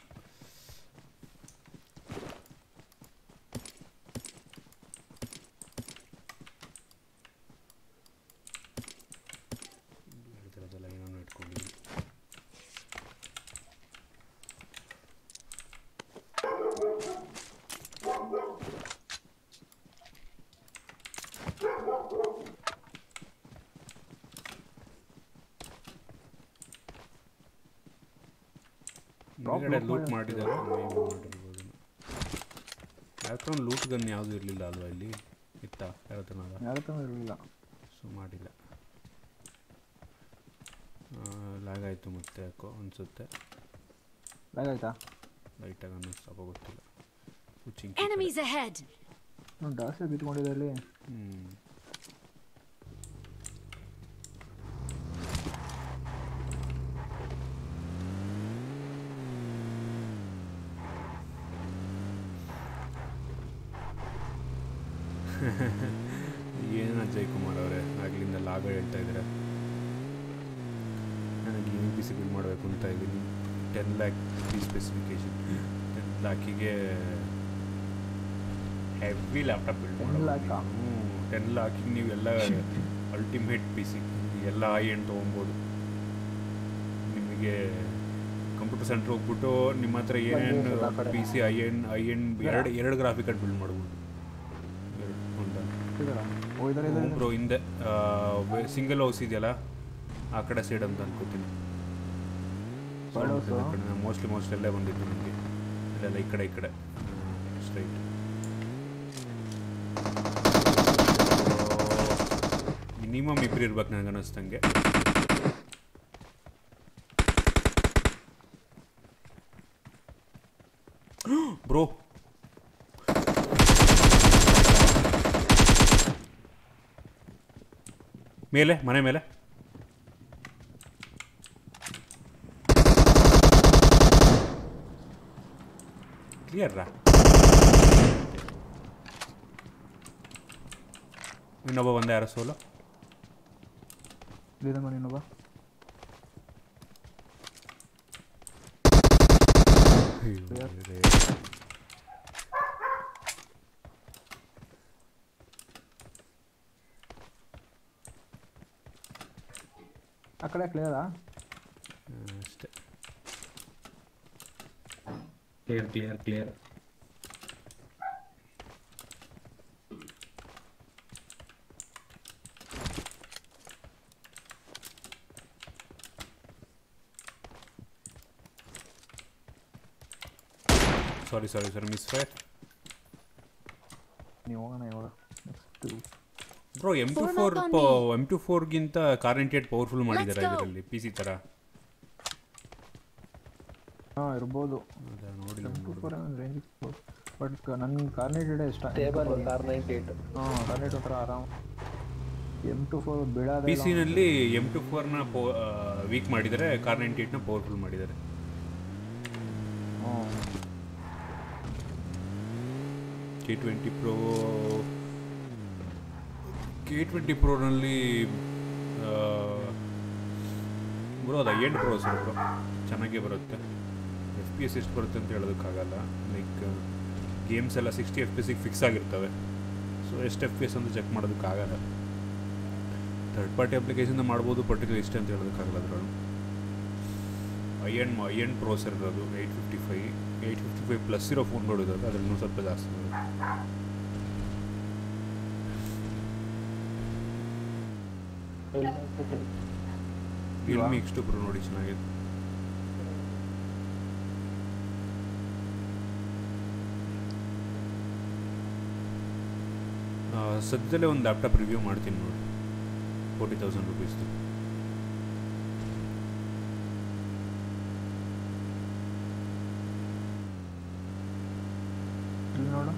S1: ಅದೆಲ್ಲ ಏನೋ ಇಟ್ಕೊಂಡಿದ್ದೀನಿ
S2: Drop
S1: ಮೇಲ್ಗಡೆ
S2: loot
S1: ಲೂಟ್
S2: ಮಾಡಿ
S1: ಮಾಡಿದ್ದಾರೆ ಮಾಡಿರ್ಬೋದು ಯಾವ್ದು ಲೂಟ್ ಗನ್ ಯಾವುದು ಇರಲಿಲ್ಲ ಅಲ್ವಾ ಇಲ್ಲಿ ಇತ್ತ ಯಾವತ್ತನಾಗ
S2: ಯಾರ ಹತ್ರ ಇರಲಿಲ್ಲ
S1: ಸೊ ಮಾಡಿಲ್ಲ ಲ್ಯಾಗ್ ಆಯಿತು ಮತ್ತೆ ಯಾಕೋ ಅನಿಸುತ್ತೆ
S2: ಆಯ್ತಾ
S1: ಲೈಟಾಗಿ ಅನ್ನಿಸ್ತಪ್ಪ ಗೊತ್ತಿಲ್ಲ ಹುಚ್ಚಿಂಗ್
S4: Enemies ahead!
S2: ನಾನು ಜಾಸ್ತಿ ಬಿಟ್ಕೊಂಡಿದ್ದೆ ಅಲ್ಲಿ
S1: ಹ್ಞೂ ಏನು ಅಜಯ್ ಕುಮಾರ್ ಅವರೇ ಆಗ್ಲಿಂದ ಲಾಗ ಹೇಳ್ತಾ ಇದ್ದಾರೆ ನನಗೆ ಯು ಪಿ ಸಿ ಬಿಲ್ ಮಾಡಬೇಕು ಅಂತ ಇದ್ದೀನಿ ಟೆನ್ ಲ್ಯಾಕ್ ಈ ಸ್ಪೆಸಿಫಿಕೇಶನ್ ಟೆನ್ ಲ್ಯಾಕಿಗೆ ಹೆವಿ ಲ್ಯಾಪ್ಟಾಪ್ ಬಿಲ್ಡ್
S2: 10 lakh ಆ?
S1: ಹ್ಞೂ ಟೆನ್ ಲ್ಯಾಕಿಗೆ ನೀವೆಲ್ಲ ಅಲ್ಟಿಮೇಟ್ ಪಿ ಸಿ ಎಲ್ಲ ಐ ಎಂಡ್ ತೊಗೊಬೋದು ನಿಮಗೆ ಕಂಪ್ಯೂಟರ್ ಸೆಂಟ್ರ್ ಹೋಗ್ಬಿಟ್ಟು ನಿಮ್ಮ ಹತ್ರ ಏನೇನು
S2: ಬಂದಿದೆ ಆ ಕಡೆ.
S1: P C I N I N ಎರಡು ಎರಡು ಗ್ರಾಫಿಕ್ ಕಾರ್ಡ್ ಬಿಲ್ಡ್ ಮಾಡ್ಬೋದು ಎರಡು ಒಂದಾ
S2: ಇದಾರಾ? ಓ ಇದಾರೆ ಇದಾರೆ
S1: ಬ್ರೋ ಹಿಂದೆ ಸಿಂಗಲ್ ಹೌಸ್ ಇದೆಯಲ್ಲ ಆ ಕಡೆ ಸೈಡ್ ಅಂತ ಅನ್ಕೋತೀನಿ
S2: Third house ಆ?
S1: ಮೋಸ್ಟ್ಲಿ ಮೋಸ್ಟ್ ಎಲ್ಲೇ ಬಂದಿದ್ದು ನನಗೆ ಇಲ್ಲೆಲ್ಲ ಈ ಕಡೆ ಈ ಕಡೆ ಸ್ಟ್ರೈಟ್ ಮಿನಿಮಮ್ ಇಬ್ರು ಇರ್ಬೇಕು ನನಗೆ ಅನ್ನಿಸ್ತಂಗೆ ಬ್ರೋ ಮೇಲೆ ಮನೆ ಮೇಲೆ ಕ್ಲಿಯರ್ರಾ ಇನ್ನೊಬ್ಬ ಬಂದ ಯಾರೋ ಸೋಲು
S2: ಇಲ್ಲಿದೆ ಮನೆ ಇನ್ನೊಬ್ಬ ಆ ಕಡೆ ಕ್ಲಿಯರಾ
S1: ಅಷ್ಟೇ
S5: clear clear clear
S1: sorry sorry sir miss fire
S2: ನೀವು ಹೋಗೋಣ ಇವಾಗ next
S1: bro M two four M two ಫೋರ್ಗಿಂತ ಕಾರ್ ನೈಂಟಿ ಪವರ್ಫುಲ್ ಮಾಡಿದ್ದಾರೆ
S4: go.
S1: ಇದರಲ್ಲಿ ಪಿ ಸಿ ಥರ
S2: ಹಾಂ ಇರ್ಬೋದು
S1: ಹೌದಾ ನೋಡಿಲ್ಲ
S2: ಎಮ್ ಟು
S1: ನೋಡು.
S2: ಫೋರ್ ರೇಂಜ್ ಬಟ್ ನನ್ನ ಕಾರ್ನೇಟೆಡ್ ಇಷ್ಟ
S3: ಟೇಬಲ್ ಕಾರ್ ನೈಂಟಿ ಏಟ್
S2: ಹಾಂ ಕಾರ್ನೇಟ್ ಒಂಥರ ಆರಾಮ್ ಎಮ್ ಟು ಫೋರ್ ಬೀಳೋದೇ
S1: ಪಿ
S2: ಇಲ್ಲ.
S1: ಸಿನಲ್ಲಿ ಎಮ್ ಟು ಫೋರ್ನ ಪೋ ವೀಕ್ ಮಾಡಿದ್ದಾರೆ ಕಾರ್ ನೈಂಟಿ ಏಟ್ನ ಪವರ್ಫುಲ್ ಮಾಡಿದ್ದಾರೆ
S2: ಹ್ಮ್.
S1: K twenty pro K twenty ಪ್ರೋನಲ್ಲಿ ಬ್ರೋ ಅದು ಎಂಡ್ ಪ್ರೋ ಸರ್ ಬ್ರೋ ಚೆನ್ನಾಗೇ ಬರುತ್ತೆ ಎಫ್ ಪಿ ಎಸ್ ಎಷ್ಟು ಬರುತ್ತೆ ಅಂತ ಹೇಳೋದಕ್ಕಾಗಲ್ಲ ಲೈಕ್ ಗೇಮ್ಸ್ ಎಲ್ಲ ಸಿಕ್ಸ್ಟಿ ಎಫ್ ಪಿ ಸಿಗೆ ಫಿಕ್ಸ್ ಆಗಿರ್ತವೆ ಸೊ ಎಷ್ಟು ಎಫ್ ಪಿ ಎಸ್ ಅಂತ ಚೆಕ್ ಮಾಡೋದಕ್ಕಾಗಲ್ಲ ಥರ್ಡ್ ಪಾರ್ಟಿ ಅಪ್ಲಿಕೇಶನ್ ಮಾಡ್ಬೋದು ಪರ್ಟಿಕ್ಯುಲರ್ ಇಷ್ಟ ಅಂತ ಹೇಳೋದಕ್ಕಾಗಲ್ಲ ಅದರೊಳಗೆ I N I N processor ಇರೋದು eight fifty five eight fifty five plus ಇರೋ ಫೋನ್ಗಳು ಇದಾವೆ ಅದ್ರಲ್ಲಿ ಇನ್ನೂ ಸ್ವಲ್ಪ ಜಾಸ್ತಿ ಬರುತ್ತೆ ರಿಯಲ್ಮಿ ಎಕ್ಸ್ ಟು ಪ್ರೋ ನೋಡಿ ಚೆನ್ನಾಗಿದೆ ಆ, ಸದ್ಯದಲ್ಲೇ ಒಂದು ಲ್ಯಾಪ್ಟಾಪ್ ರಿವ್ಯೂ ಮಾಡ್ತೀನಿ ನೋಡಿ ಫೋರ್ಟಿ ತೌಸಂಡ್ ರುಪೀಸ್ದು
S2: ಇಲ್ಲಿ ನೋಡು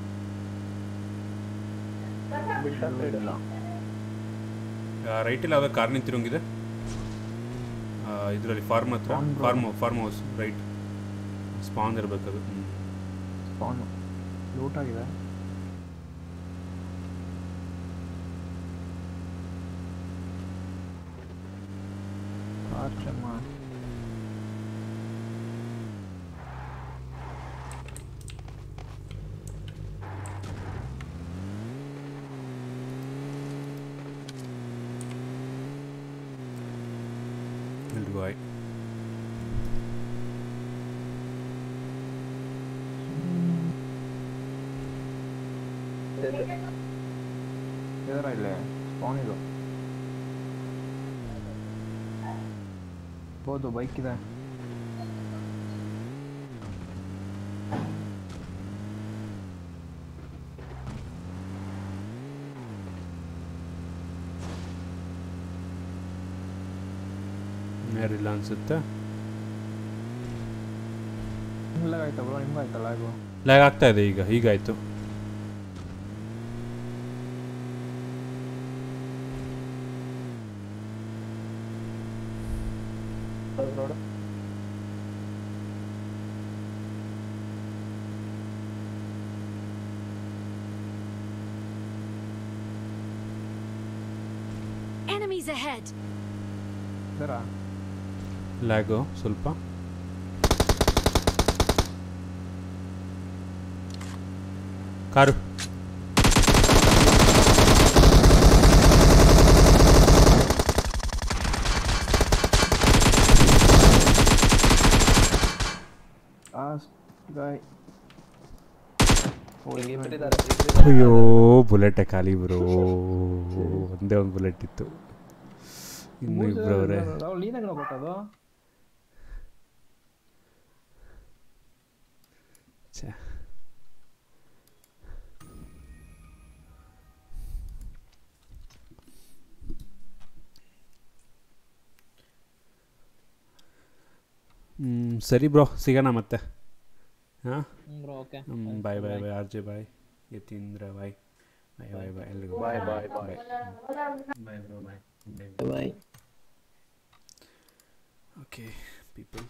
S2: ಇಲ್ಲ
S1: ರೈಟಲ್ಲಿ ಯಾವುದೋ ಕಾರ್ ನಿಂತಿರೋಂಗಿದೆ ಇದರಲ್ಲಿ ಫಾರ್ಮ್ ಹತ್ರ
S2: Spawn road.
S1: Farm farm house right spawn ಇರಬೇಕದು ಹ್ಞೂ
S2: ಸ್ಪಾನು ಲೂಟ್ ಆಗಿದೆ ಆಚಮ್ಮ
S1: ಎಲ್ರಿಗೂ ಆಯ್
S2: ಇದರ ಇಲ್ಲೇ ಸ್ಪಾನ್ ಇದು ಹೌದು ಬೈಕ್ ಇದೆ
S1: ಯಾರಿಲ್ಲ ಅನ್ಸುತ್ತೆ
S2: ಇಲ್ಲ ಆಯ್ತಾ ಬ್ರೋ ನಿಮ್ಗೆ ಆಯ್ತಲ್ಲ ಇದು
S1: ಲ್ಯಾಗ್ ಆಗ್ತಾ ಇದೆ ಈಗ ಹೀಗಾಯಿತು
S3: ನೋಡು
S4: Enemies ahead!
S2: ಇದರ
S1: ಲ್ಯಾಗು ಸ್ವಲ್ಪ ಕಾರು
S2: ಆ ಗಾಯ್
S3: ಹಿಂಗೆ ಇಬ್ರಿದ್ದಾರೆ, ಇಬ್ರಿದ್ದಾರೆ.
S1: ಅಯ್ಯೋ ಬುಲೆಟೇ ಖಾಲಿ ಬ್ರೋ ಒಂದೇ ಒಂದು ಬುಲೆಟ್ ಇತ್ತು ಇನ್ನು ಇಬ್ರು ಅವರೇ
S2: ರಾಹುಲ್ ನೀನಾಗ ಕೊಟ್ಟದು
S1: ಛೆ. ಹ್ಮ್, ಸರಿ ಬ್ರೋ ಸಿಗೋಣ ಮತ್ತೆ ಹಾಂ
S3: ಹ್ಮ್ bro, okay.
S1: Bye bye bye R J bye Yatindra bye bye bye bye ಎಲ್ರಿಗೂ
S3: Bye, bye, bye.
S1: Bye bro bye
S3: Bye.
S1: Okay people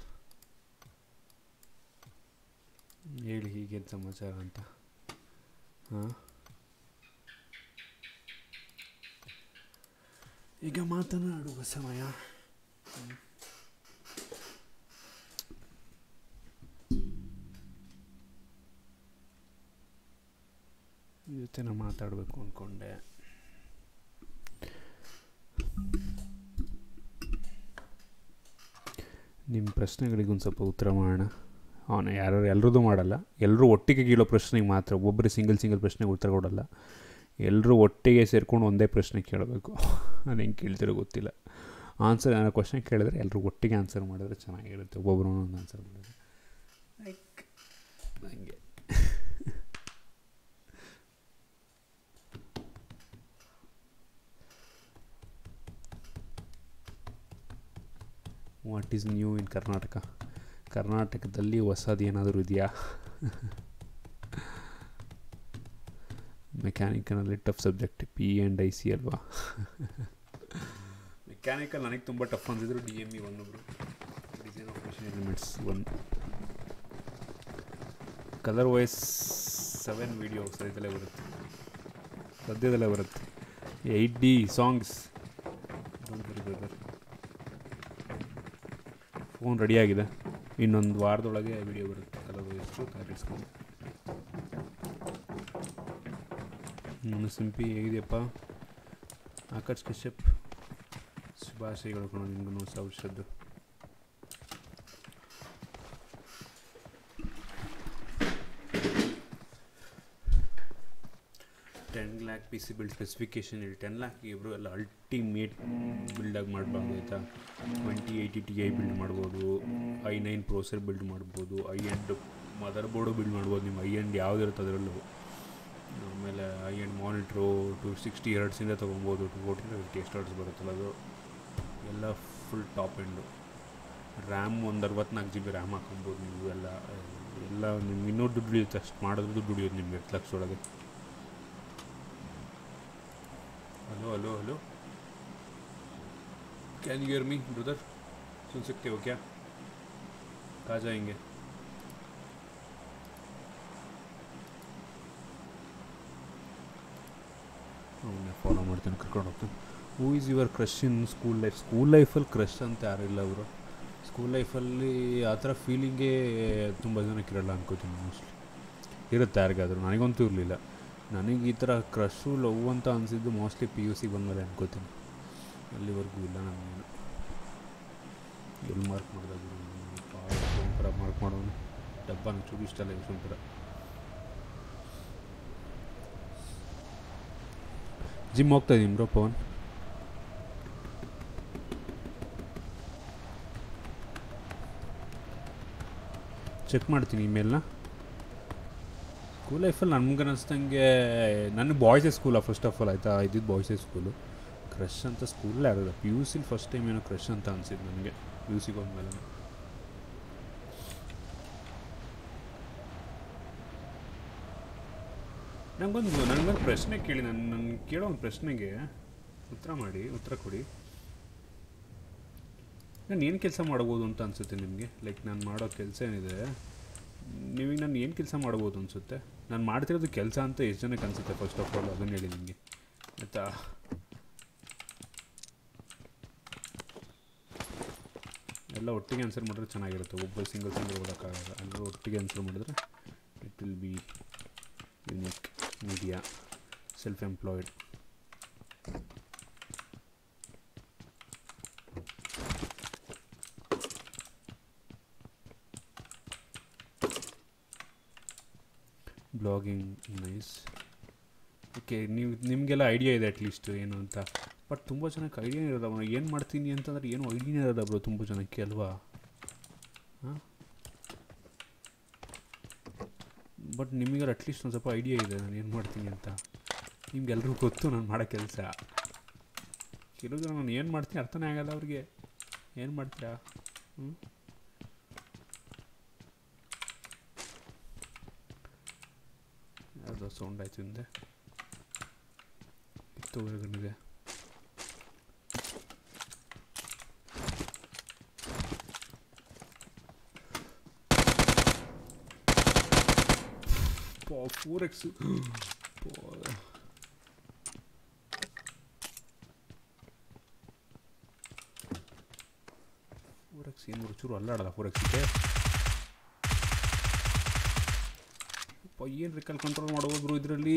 S1: ಹೇಳಿ ಹೀಗೇನು ಸಮಾಚಾರ ಅಂತ ಹಾಂ ಈಗ ಮಾತನಾಡುವ ಸಮಯ ಹ್ಮ್. ನಿಮ್ ಜೊತೆ ನಾ ಮಾತಾಡಬೇಕು ಅಂದ್ಕೊಂಡೆ ನಿಮ್ಮ ಪ್ರಶ್ನೆಗಳಿಗೆ ಒಂದು ಸ್ವಲ್ಪ ಉತ್ತರ ಮಾಡೋಣ ಅವನು ಯಾರು ಎಲ್ಲರದ್ದು ಮಾಡಲ್ಲ ಎಲ್ಲರೂ ಒಟ್ಟಿಗೆ ಕೀಳೋ ಪ್ರಶ್ನೆಗೆ ಮಾತ್ರ ಒಬ್ಬರು ಸಿಂಗಲ್ ಸಿಂಗಲ್ ಪ್ರಶ್ನೆಗೆ ಉತ್ತರ ಕೊಡಲ್ಲ ಎಲ್ಲರೂ ಒಟ್ಟಿಗೆ ಸೇರ್ಕೊಂಡು ಒಂದೇ ಪ್ರಶ್ನೆ ಕೇಳಬೇಕು ಅದು ಹೆಂಗೆ ಕೇಳ್ತಿರೋ ಗೊತ್ತಿಲ್ಲ ಆನ್ಸರ್ ಏನೋ ಕ್ವಶನ್ ಕೇಳಿದ್ರೆ ಎಲ್ಲರೂ ಒಟ್ಟಿಗೆ ಆನ್ಸರ್ ಮಾಡಿದ್ರೆ ಚೆನ್ನಾಗಿರುತ್ತೆ ಒಬ್ಬೊಬ್ಬರು ಒಂದು ಆನ್ಸರ್ ಮಾಡಿದ್ರೆ ಲೈಕ್ ಹಂಗೆ what is new in Karnataka ಕರ್ನಾಟಕದಲ್ಲಿ ಹೊಸದು ಏನಾದರೂ ಇದೆಯಾ ಮೆಕ್ಯಾನಿಕನಲ್ಲಿ tough subject P and I C ಅಲ್ವಾ ಮೆಕ್ಯಾನಿಕಲ್ ನನಗೆ ತುಂಬ ಟಫ್ ಅನ್ಸಿದ್ರು ಡಿ ಎಮ್ ಇ ಒನ್ನೊಬ್ರು design of machine elements one colour voice seven video ಸದ್ಯದಲ್ಲೇ ಬರುತ್ತೆ ಸದ್ಯದಲ್ಲೇ ಬರುತ್ತೆ ಏಯ್ಟ್ ಡಿ ಸಾಂಗ್ಸ್ ಫೋನ್ ರೆಡಿಯಾಗಿದೆ ಇನ್ನೊಂದು ವಾರದೊಳಗೆ ವಿಡಿಯೋ ಬರುತ್ತೆ ಕಲರ್ ವಾಯ್ಸು ತಯಾರಿಸ್ಕೊಂಡು ಹ್ಞೂ ಸಿಂಪಿ ಹೇಗಿದೆಯಪ್ಪ ಆಕಾಶ್ ಕಶ್ಯಪ್ ಶುಭಾಶಯಗಳು ಕಣೋ ನಿಮಗೂ ಹೊಸ ವರ್ಷದ್ದು ten lakh P C build specification ಹೇಳಿ ಟೆನ್ ಲ್ಯಾಕ್ ಇಬ್ಬರು ಎಲ್ಲ ಅಲ್ಟಿಮೇಟ್ ಬಿಲ್ಡಾಗಿ ಮಾಡಬಾರ್ದು ಆಯಿತಾ twenty eighty T I build ಮಾಡ್ಬೋದು ಐ ನೈನ್ ಪ್ರೋಸರ್ ಬಿಲ್ಡ್ ಮಾಡ್ಬೋದು high end motherboard build ಮಾಡ್ಬೋದು ನಿಮ್ಮ ಐ ಎಂಡ್ ಯಾವುದಿರುತ್ತೆ ಅದರಲ್ಲೂ ಆಮೇಲೆ high end monitor two sixty ಹರ್ಡ್ಸಿಂದ ತೊಗೊಬೋದು ಟು ಫೋರ್ಟಿ ಫಿಫ್ಟಿ ಎಷ್ಟು ಹರ್ಡ್ಸ್ ಬರುತ್ತಲ್ಲ ಅದು ಎಲ್ಲ ಫುಲ್ ಟಾಪ್ ಎಂಡು ರ್ಯಾಮ್ ಒಂದು ಅರವತ್ನಾಲ್ಕು ಜಿ ಬಿ ರ್ಯಾಮ್ ಹಾಕೊಬೋದು ನೀವು ಎಲ್ಲ ಎಲ್ಲ ನಿಮ್ಗೆ ಇನ್ನೂ ದುಡ್ಡು ಉಳಿಯುತ್ತೆ ಅಷ್ಟು ಮಾಡಿದ್ರೆ ದುಡ್ಡು ಉಳಿಯೋದು ನಿಮಗೆ ಹತ್ತು ಲಕ್ಷದೊಳಗೆ hello hello hello can you hear me brother सुन सकते हो क्या कहाँ जाएंगे ಅವನ್ನೇ ಫಾಲೋ ಮಾಡ್ತೀನಿ ಕರ್ಕೊಂಡು ಹೋಗ್ತೀನಿ who is your crush in school life school ಲೈಫಲ್ಲಿ ಕ್ರಶ್ ಅಂತ ಯಾರಿಲ್ಲ ಅವರು ಸ್ಕೂಲ್ ಲೈಫಲ್ಲಿ ಆ ಥರ ಫೀಲಿಂಗೇ ತುಂಬ ಜನಕ್ಕೆ ಇರಲ್ಲ ಅನ್ಕೋತೀನಿ ಮೋಸ್ಟ್ಲಿ ಇರುತ್ತೆ ಯಾರಿಗಾದರೂ ನನಗಂತೂ ಇರಲಿಲ್ಲ ನನಗೆ ಈ ಥರ ಕ್ರಶು ಲವ್ ಅಂತ ಅನಿಸಿದ್ದು ಮೋಸ್ಟ್ಲಿ ಪಿ ಯು ಸಿ ಬಂದಮೇಲೆ ಅನ್ಕೋತೀನಿ ಅಲ್ಲಿವರೆಗೂ ಇಲ್ಲ ನನಗೇನು ಎಲ್ಲಿ ಮಾರ್ಕ್ ಮಾಡಿದಾಗ ಯಶವಂತರ ಮಾರ್ಕ್ ಮಾಡೋನು ಡಬ್ಬ ನಂಗೆ ಚೂರು ಇಷ್ಟ ಅಲ್ಲ ಯಶವಂತರ ಜಿಮ್ ಹೋಗ್ತಾ ಇದ್ದೀನಿ ಬ್ರೋ ಪವನ್ ಚೆಕ್ ಮಾಡ್ತೀನಿ ಇಮೇಲ್ನ ಸ್ಕೂಲ್ ಲೈಫಲ್ಲಿ ನಮ್ಗೆ ಅನ್ನಿಸ್ದಂಗೆ ನನ್ನ ಬಾಯ್ಸೇ ಸ್ಕೂಲ ಫಸ್ಟ್ ಆಫ್ ಆಲ್ ಆಯಿತಾ ಇದ್ದಿದ್ದು ಬಾಯ್ಸೇ ಸ್ಕೂಲು ಕ್ರಶ್ ಅಂತ ಸ್ಕೂಲಲ್ಲೇ ಆಡೋದು ಪಿ ಯು ಸಿಲಿ ಫಸ್ಟ್ ಟೈಮ್ ಏನೋ ಕ್ರಶ್ ಅಂತ ಅನಿಸಿದ್ದು ನನಗೆ ಪಿ ಯು ಸಿಗೆ ಹೋದ್ಮೇಲೆ ನನಗೊಂದು ನನಗೊಂದು ಪ್ರಶ್ನೆ ಕೇಳಿ ನಾನು ನನ್ನ ಕೇಳೋ ಒಂದು ಪ್ರಶ್ನೆಗೆ ಉತ್ತರ ಮಾಡಿ ಉತ್ತರ ಕೊಡಿ ನಾನು ಏನು ಕೆಲಸ ಮಾಡ್ಬೋದು ಅಂತ ಅನಿಸುತ್ತೆ ನಿಮಗೆ ಲೈಕ್ ನಾನು ಮಾಡೋ ಕೆಲಸ ಏನಿದೆ ನೀವೀಗ ನಾನು ಏನು ಕೆಲಸ ಮಾಡ್ಬೋದು ಅನಿಸುತ್ತೆ ನಾನು ಮಾಡ್ತಿರೋದು ಕೆಲಸ ಅಂತ ಎಷ್ಟು ಜನಕ್ಕೆ ಅನಿಸುತ್ತೆ ಫಸ್ಟ್ ಆಫ್ ಆಲ್ ಅದನ್ನು ಹೇಳಿ ನಿಮಗೆ ಆಯಿತಾ ಎಲ್ಲ ಒಟ್ಟಿಗೆ ಆನ್ಸರ್ ಮಾಡಿದ್ರೆ ಚೆನ್ನಾಗಿರುತ್ತೆ ಒಬ್ಬ ಸಿಂಗಲ್ ಸಿಂಗಲ್ ಓದೋಕ್ಕಾಗಲ್ಲ ಎಲ್ಲರೂ ಒಟ್ಟಿಗೆ ಆನ್ಸರ್ ಮಾಡಿದ್ರೆ it will be unique media self employed blogging nice okay ನೀವು ನಿಮಗೆಲ್ಲ ಐಡಿಯಾ ಇದೆ ಅಟ್ಲೀಸ್ಟ್ ಏನು ಅಂತ ಬಟ್ ತುಂಬ ಜನಕ್ಕೆ ಐಡಿಯಾ ಇರೋಲ್ಲ ಅವನು ಏನು ಮಾಡ್ತೀನಿ ಅಂತಂದ್ರೆ ಏನು ಐಡಿಯಾನೇ ಇರೋಲ್ಲ ಬ್ರೋ ತುಂಬ ಜನಕ್ಕೆ ಅಲ್ವಾ ಹಾಂ ಬಟ್ ನಿಮಗೆಲ್ಲ ಅಟ್ಲೀಸ್ಟ್ ಒಂದು ಸ್ವಲ್ಪ ಐಡಿಯಾ ಇದೆ ನಾನು ಏನು ಮಾಡ್ತೀನಿ ಅಂತ ನಿಮ್ಗೆಲ್ರಿಗೂ ಗೊತ್ತು ನಾನು ಮಾಡೋ ಕೆಲಸ ಕೆಲವು ಜನ ನಾನು ಏನು ಮಾಡ್ತೀನಿ ಅರ್ಥನೇ ಆಗಲ್ಲ ಅವ್ರಿಗೆ ಏನು ಮಾಡ್ತೀರಾ ಹ್ಞೂ ಯಾವುದೋ ಸೌಂಡ್ ಆಯ್ತು ಹಿಂದೆ ಇತ್ತು ಹೊರಗಡೆ ಫೋರ್ ಎಕ್ಸ್ ಫೋರ್ ಎಕ್ಸ್ ಏನು ಚೂರು ಅಲ್ಲಾಡಲ್ಲ ಫೋರ್ ಎಕ್ಸಿಗೆ ಏನು ರಿಕಲ್ ಕಂಟ್ರೋಲ್ ಮಾಡೋದ್ರು ಇದರಲ್ಲಿ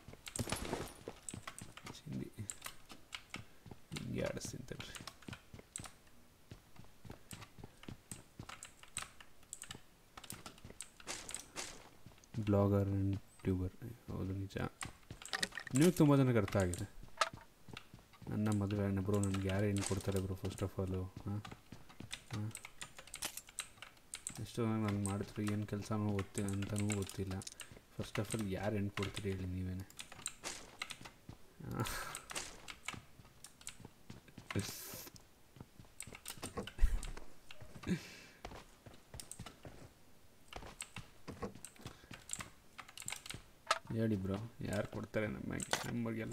S1: ಚಿಂದಿ ಹಿಂಗೆ ಆಡಿಸ್ತೀನಿ ತಡ್ರಿ ಬ್ಲಾಗರ್ ಆ್ಯಂಡ್ ಟ್ಯೂಬರ್ ಹೌದು ನಿಜ ನೀವು ತುಂಬ ಜನಕ್ಕೆ ಅರ್ಥ ಆಗಿದೆ ನನ್ನ ಮದುವೆ ಅಣ್ಣ ಬ್ರೋ ನನಗೆ ಯಾರು ಹೆಣ್ಣು ಕೊಡ್ತಾರೆ ಬ್ರೋ ಫಸ್ಟ್ ಆಫ್ ಆಲು ಹಾಂ ಹಾಂ ಎಷ್ಟೋ ನಾನು ಮಾಡಿದ್ರು ಏನು ಕೆಲಸನೂ ಗೊತ್ತಿಲ್ಲ ಅಂತಲೂ ಗೊತ್ತಿಲ್ಲ ಫಸ್ಟ್ ಆಫ್ ಆಲ್ ಯಾರು ಹೆಣ್ಣು ಕೊಡ್ತೀರಿ ಹೇಳಿ ನೀವೇನೆ ಹೇಳಿ ಬ್ರೋ ಯಾರು ಕೊಡ್ತಾರೆ ನಮ್ಮ ನಮಗೆಲ್ಲ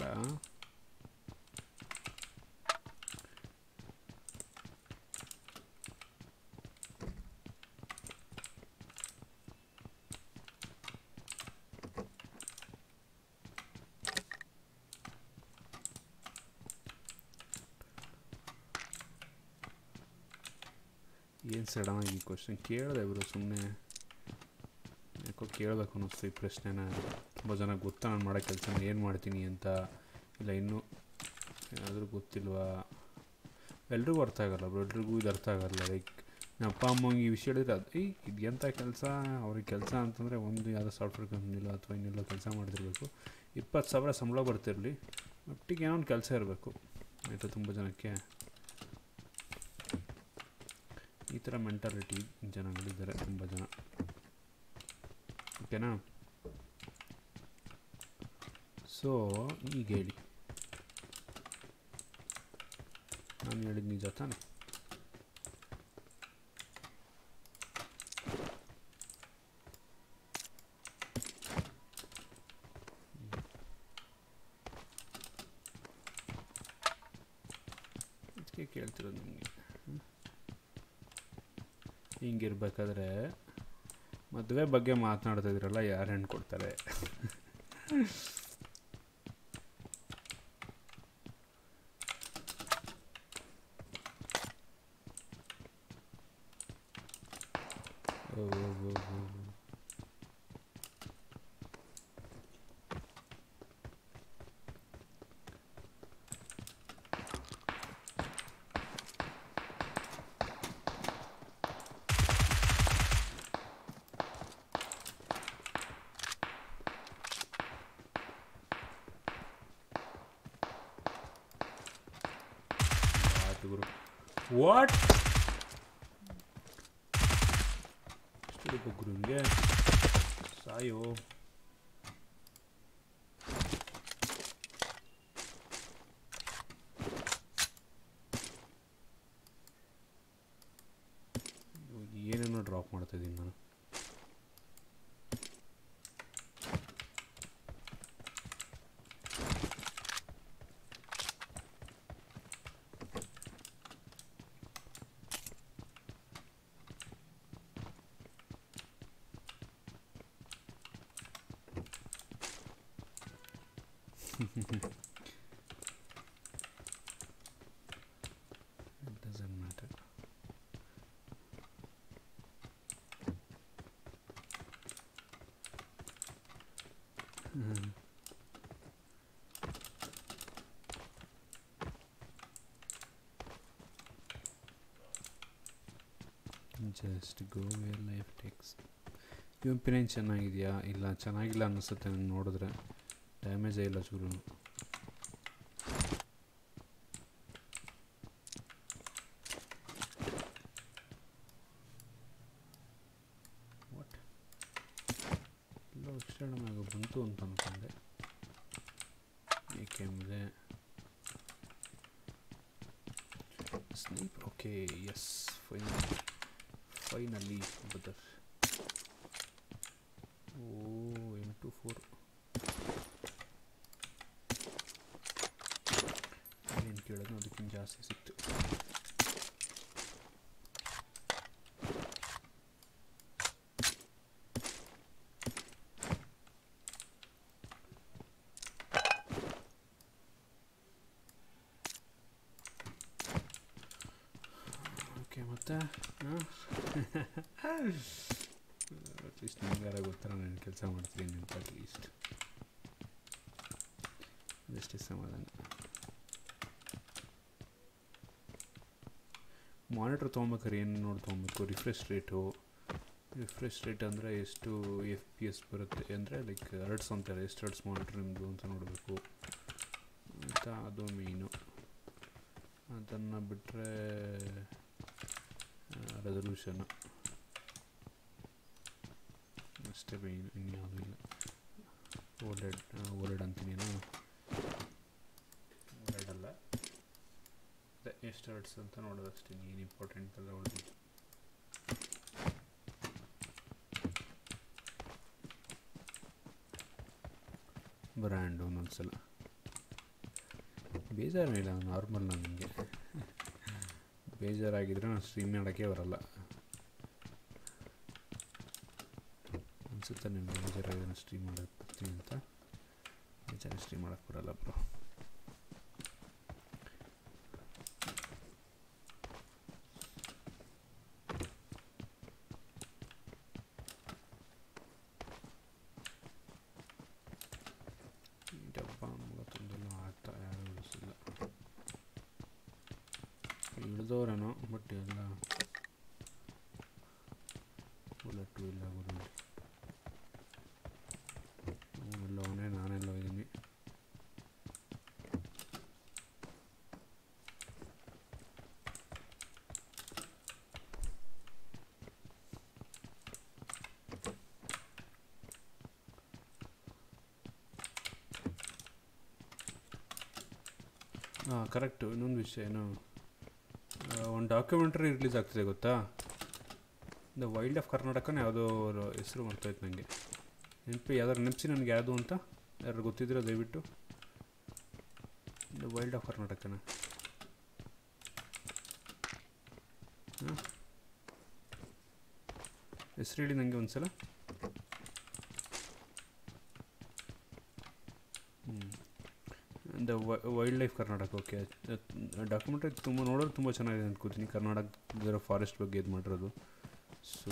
S1: ಏನು ಸಡನ್ನಾಗಿ ಈ ಕ್ವಶನ್ ಕೇಳಿದೆ ಇವರು ಸುಮ್ಮನೆ ಯಾಕೋ ಕೇಳಬೇಕು ಅನ್ನಿಸ್ತು ಈ ಪ್ರಶ್ನೆನ ತುಂಬ ಜನ ಗೊತ್ತಾ ನಾನು ಮಾಡೋ ಕೆಲಸನ ಏನು ಮಾಡ್ತೀನಿ ಅಂತ ಇಲ್ಲ ಇನ್ನೂ ಏನಾದರೂ ಗೊತ್ತಿಲ್ವಾ ಎಲ್ರಿಗೂ ಅರ್ಥ ಆಗಲ್ಲ ಬ್ರೋ ಎಲ್ರಿಗೂ ಇದು ಅರ್ಥ ಆಗಲ್ಲ ಲೈಕ್ ನಮ್ಮ ಅಪ್ಪ ಅಮ್ಮಂಗೆ ಈ ವಿಷಯ ಹೇಳಿದ್ರೆ ಅದು ಏಯ್ ಇದು ಎಂಥ ಕೆಲಸ ಅವ್ರಿಗೆ ಕೆಲಸ ಅಂತಂದರೆ ಒಂದು ಯಾವುದೋ ಸಾಫ್ಟ್ವೇರ್ ಕಂಪ್ನಿಲೋ ಅಥವಾ ಇನ್ನೆಲ್ಲೋ ಕೆಲಸ ಮಾಡ್ತಿರ್ಬೇಕು ಇಪ್ಪತ್ತು ಸಾವಿರ ಸಂಬಳ ಬರ್ತಿರಲಿ ಒಟ್ಟಿಗೆ ಏನೋ ಒಂದು ಕೆಲಸ ಇರಬೇಕು ಆಯಿತಾ ತುಂಬ ಜನಕ್ಕೆ ಈ ಥರ ಮೆಂಟಾಲಿಟಿ ಜನಗಳಿದ್ದಾರೆ ತುಂಬ ಜನ ಓಕೆನಾ ಸೊ ಈಗ ಹೇಳಿ ನಾನು ಹೇಳಿದ ನಿಜ ತಾನೆ ಇದಕ್ಕೆ ಕೇಳ್ತಿರೋದು ನಿಮಗೆ ಹಿಂಗಿರ್ಬೇಕಾದ್ರೆ ಮದುವೆ ಬಗ್ಗೆ ಮಾತನಾಡ್ತಾ ಇದ್ರಲ್ಲ ಯಾರು ಹೆಣ್ಣು ಕೊಡ್ತಾರೆ ಓ, ಓ, ಓ, ಓ, ಓ. ಆಯ್ತು ಗುರು ವಾಟ್ ಎಷ್ಟು ಗುರು ಹಿಂಗೆ ಸಾಯೋ ಏನೇನೋ ಡ್ರಾಪ್ ಮಾಡ್ತಾ ಇದ್ದೀನಿ ನಾನು It doesn't matter. Just go where life takes ಪಿನೇನು ಚೆನ್ನಾಗಿದೆಯಾ ಇಲ್ಲ ಚೆನ್ನಾಗಿಲ್ಲ ಅನ್ನಿಸುತ್ತೆ ನಂಗೆ ನೋಡಿದ್ರೆ ಡ್ಯಾಮೇಜೇ ಇಲ್ಲ ಚೂರು ವಾಟ್ ಎಲ್ಲೋ ಎಕ್ಸ್ಟರ್ನ್ ಆಗ ಬಂತು ಅಂತ ಅಂದ್ಕೊಂಡೆ ಏಕೆಂದರೆ snipe okay yes finally finally brother ಓ ಎಮ್ ಟು ಫೋರ್ ಏನು ಕೇಳೋದು ಅದಕ್ಕಿಂತ ಜಾಸ್ತಿ ಸಿಕ್ತು ಓಕೆ ಮತ್ತೆ ಅಟ್ಲೀಸ್ಟ್ ನಿಮ್ಗಾರ ಗೊತ್ತರ ನಾನು ಕೆಲಸ ಮಾಡ್ತೀನಿ ಅಂತ ಅಟ್ಲೀಸ್ಟ್ ಅದಷ್ಟೇ ಸಮಾಧಾನ ಮಾನಿಟ್ರ್ ತೊಗೊಬೇಕಾದ್ರೆ ಏನು ನೋಡಿ ತೊಗೊಬೇಕು ರಿಫ್ರೆಶ್ ರೇಟು ರಿಫ್ರೆಶ್ ರೇಟ್ ಅಂದರೆ ಎಷ್ಟು ಎಫ್ ಪಿ ಎಸ್ ಬರುತ್ತೆ ಅಂದರೆ ಲೈಕ್ ಹರ್ಡ್ಸ್ ಅಂತಾರೆ ಎಷ್ಟು ಹರ್ಡ್ಸ್ ಮಾನಿಟ್ರ್ ನಿಮ್ಮದು ಅಂತ ನೋಡಬೇಕು ಆಯಿತಾ ಅದು ಮೇಯ್ನು ಅದನ್ನು ಬಿಟ್ಟರೆ ರೆಸಲ್ಯೂಷನ್ ಅಷ್ಟೇ ಮೇಯ್ನು ಇನ್ಯಾವುದೂ ಇಲ್ಲ ಓಲ್ಡೆಡ್ ಓಲ್ಡೆಡ್ ಅಂತೀನಿ ಓಲ್ಡೆಡ್ ಅಲ್ಲ ಅದೇ ಎಷ್ಟು ಹರ್ಡ್ಸ್ ಅಂತ ನೋಡೋದು ಅಷ್ಟೇ ಏನು ಇಂಪಾರ್ಟೆಂಟ್ ಅಲ್ಲ ಹೊಡೆದು ಬ್ರ್ಯಾಂಡು ಒಂದೊಂದ್ಸಲ ಬೇಜಾರೇನಿಲ್ಲ ನಾರ್ಮಲ್ ನನಗೆ ಬೇಜಾರಾಗಿದ್ದರೆ ನಾನು ಸ್ಟ್ರೀಮ್ ಮಾಡೋಕ್ಕೆ ಬರಲ್ಲ ಅನಿಸುತ್ತೆ ನಿಮ್ಗೆ ಬೇಜಾರಾಗಿದ್ರೆ ಸ್ಟ್ರೀಮ್ ಮಾಡೋಕ್ಕೆ ಬರ್ತೀನಿ ಅಂತ ಬೇಜಾರು ಸ್ಟ್ರೀಮ್ ಮಾಡೋಕ್ಕೆ ಬರಲ್ಲ ಬ್ರೋ ಈ ಡಬ್ಬ ಮೂವತ್ತೊಂದೆಲ್ಲ ಆಟ ಯಾರು ಇಳಿಸಿಲ್ಲ ಇಳಿದವ್ರೇನೋ ಬಟ್ ಎಲ್ಲ ಬುಲೆಟು ಇಲ್ಲ ಗುರುಳಿ ಅವನೆಲ್ಲ ಅವನೇ ನಾನೆಲ್ಲ ಇದ್ದೀನಿ ಹಾಂ ಕರೆಕ್ಟು ಇನ್ನೊಂದು ವಿಷಯ ಏನು ಒಂದು ಡಾಕ್ಯುಮೆಂಟ್ರಿ ರಿಲೀಸ್ ಆಗ್ತಿದೆ ಗೊತ್ತಾ ದ ವೈಲ್ಡ್ ಆಫ್ ಕರ್ನಾಟಕನ ಯಾವುದೋ ಅವ್ರ ಹೆಸರು ಮರ್ತೋಯ್ತು ನನಗೆ ನೆನಪು ಯಾವ್ದಾರು ನೆನಪಿಸಿ ನನಗೆ ಯಾವುದು ಅಂತ ಯಾರು ಗೊತ್ತಿದ್ದೀರೋ ದಯವಿಟ್ಟು ದ ವೈಲ್ಡ್ ಆಫ್ ಕರ್ನಾಟಕನ ಹಾಂ ಹೆಸರು ಹೇಳಿ ನನಗೆ ಒಂದು ಸಲ the wild life Karnataka okay documentary ತುಂಬ ನೋಡೋದು ತುಂಬ ಚೆನ್ನಾಗಿದೆ ಅನ್ಕೋತೀನಿ ಕರ್ನಾಟಕದ ಫಾರೆಸ್ಟ್ ಬಗ್ಗೆ ಇದು ಮಾಡಿರೋದು ಸೊ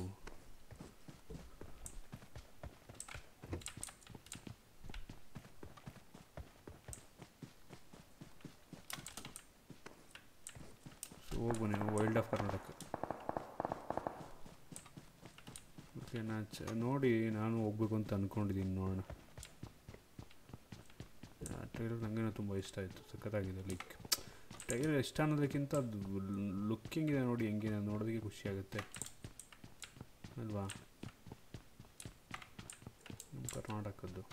S1: ಸೊ ಹೋಗ್ಬನ್ನಿ ವೈಲ್ಡ್ ಆಫ್ ಕರ್ನಾಟಕ ಓಕೆ ನಾ ಚ ನೋಡಿ ನಾನು ಹೋಗ್ಬೇಕು ಅಂತ ಅಂದ್ಕೊಂಡಿದ್ದೀನಿ ನೋಡೋಣ ಟ್ರೈಲರ್ ನನಗೇನೋ ತುಂಬ ಇಷ್ಟ ಆಯಿತು ಸಖತ್ತಾಗಿದೆ ಲೈಕ್ ಟ್ರೈಲರ್ ಇಷ್ಟ ಅನ್ನೋದಕ್ಕಿಂತ ಅದು ಲುಕ್ಕಿಂಗ್ ಇದೆ ನೋಡಿ ಹೆಂಗಿದೆ ನೋಡೋದಕ್ಕೆ ಖುಷಿ ಆಗುತ್ತೆ ಅಲ್ವಾ ನಮ್ಮ ಕರ್ನಾಟಕದ್ದು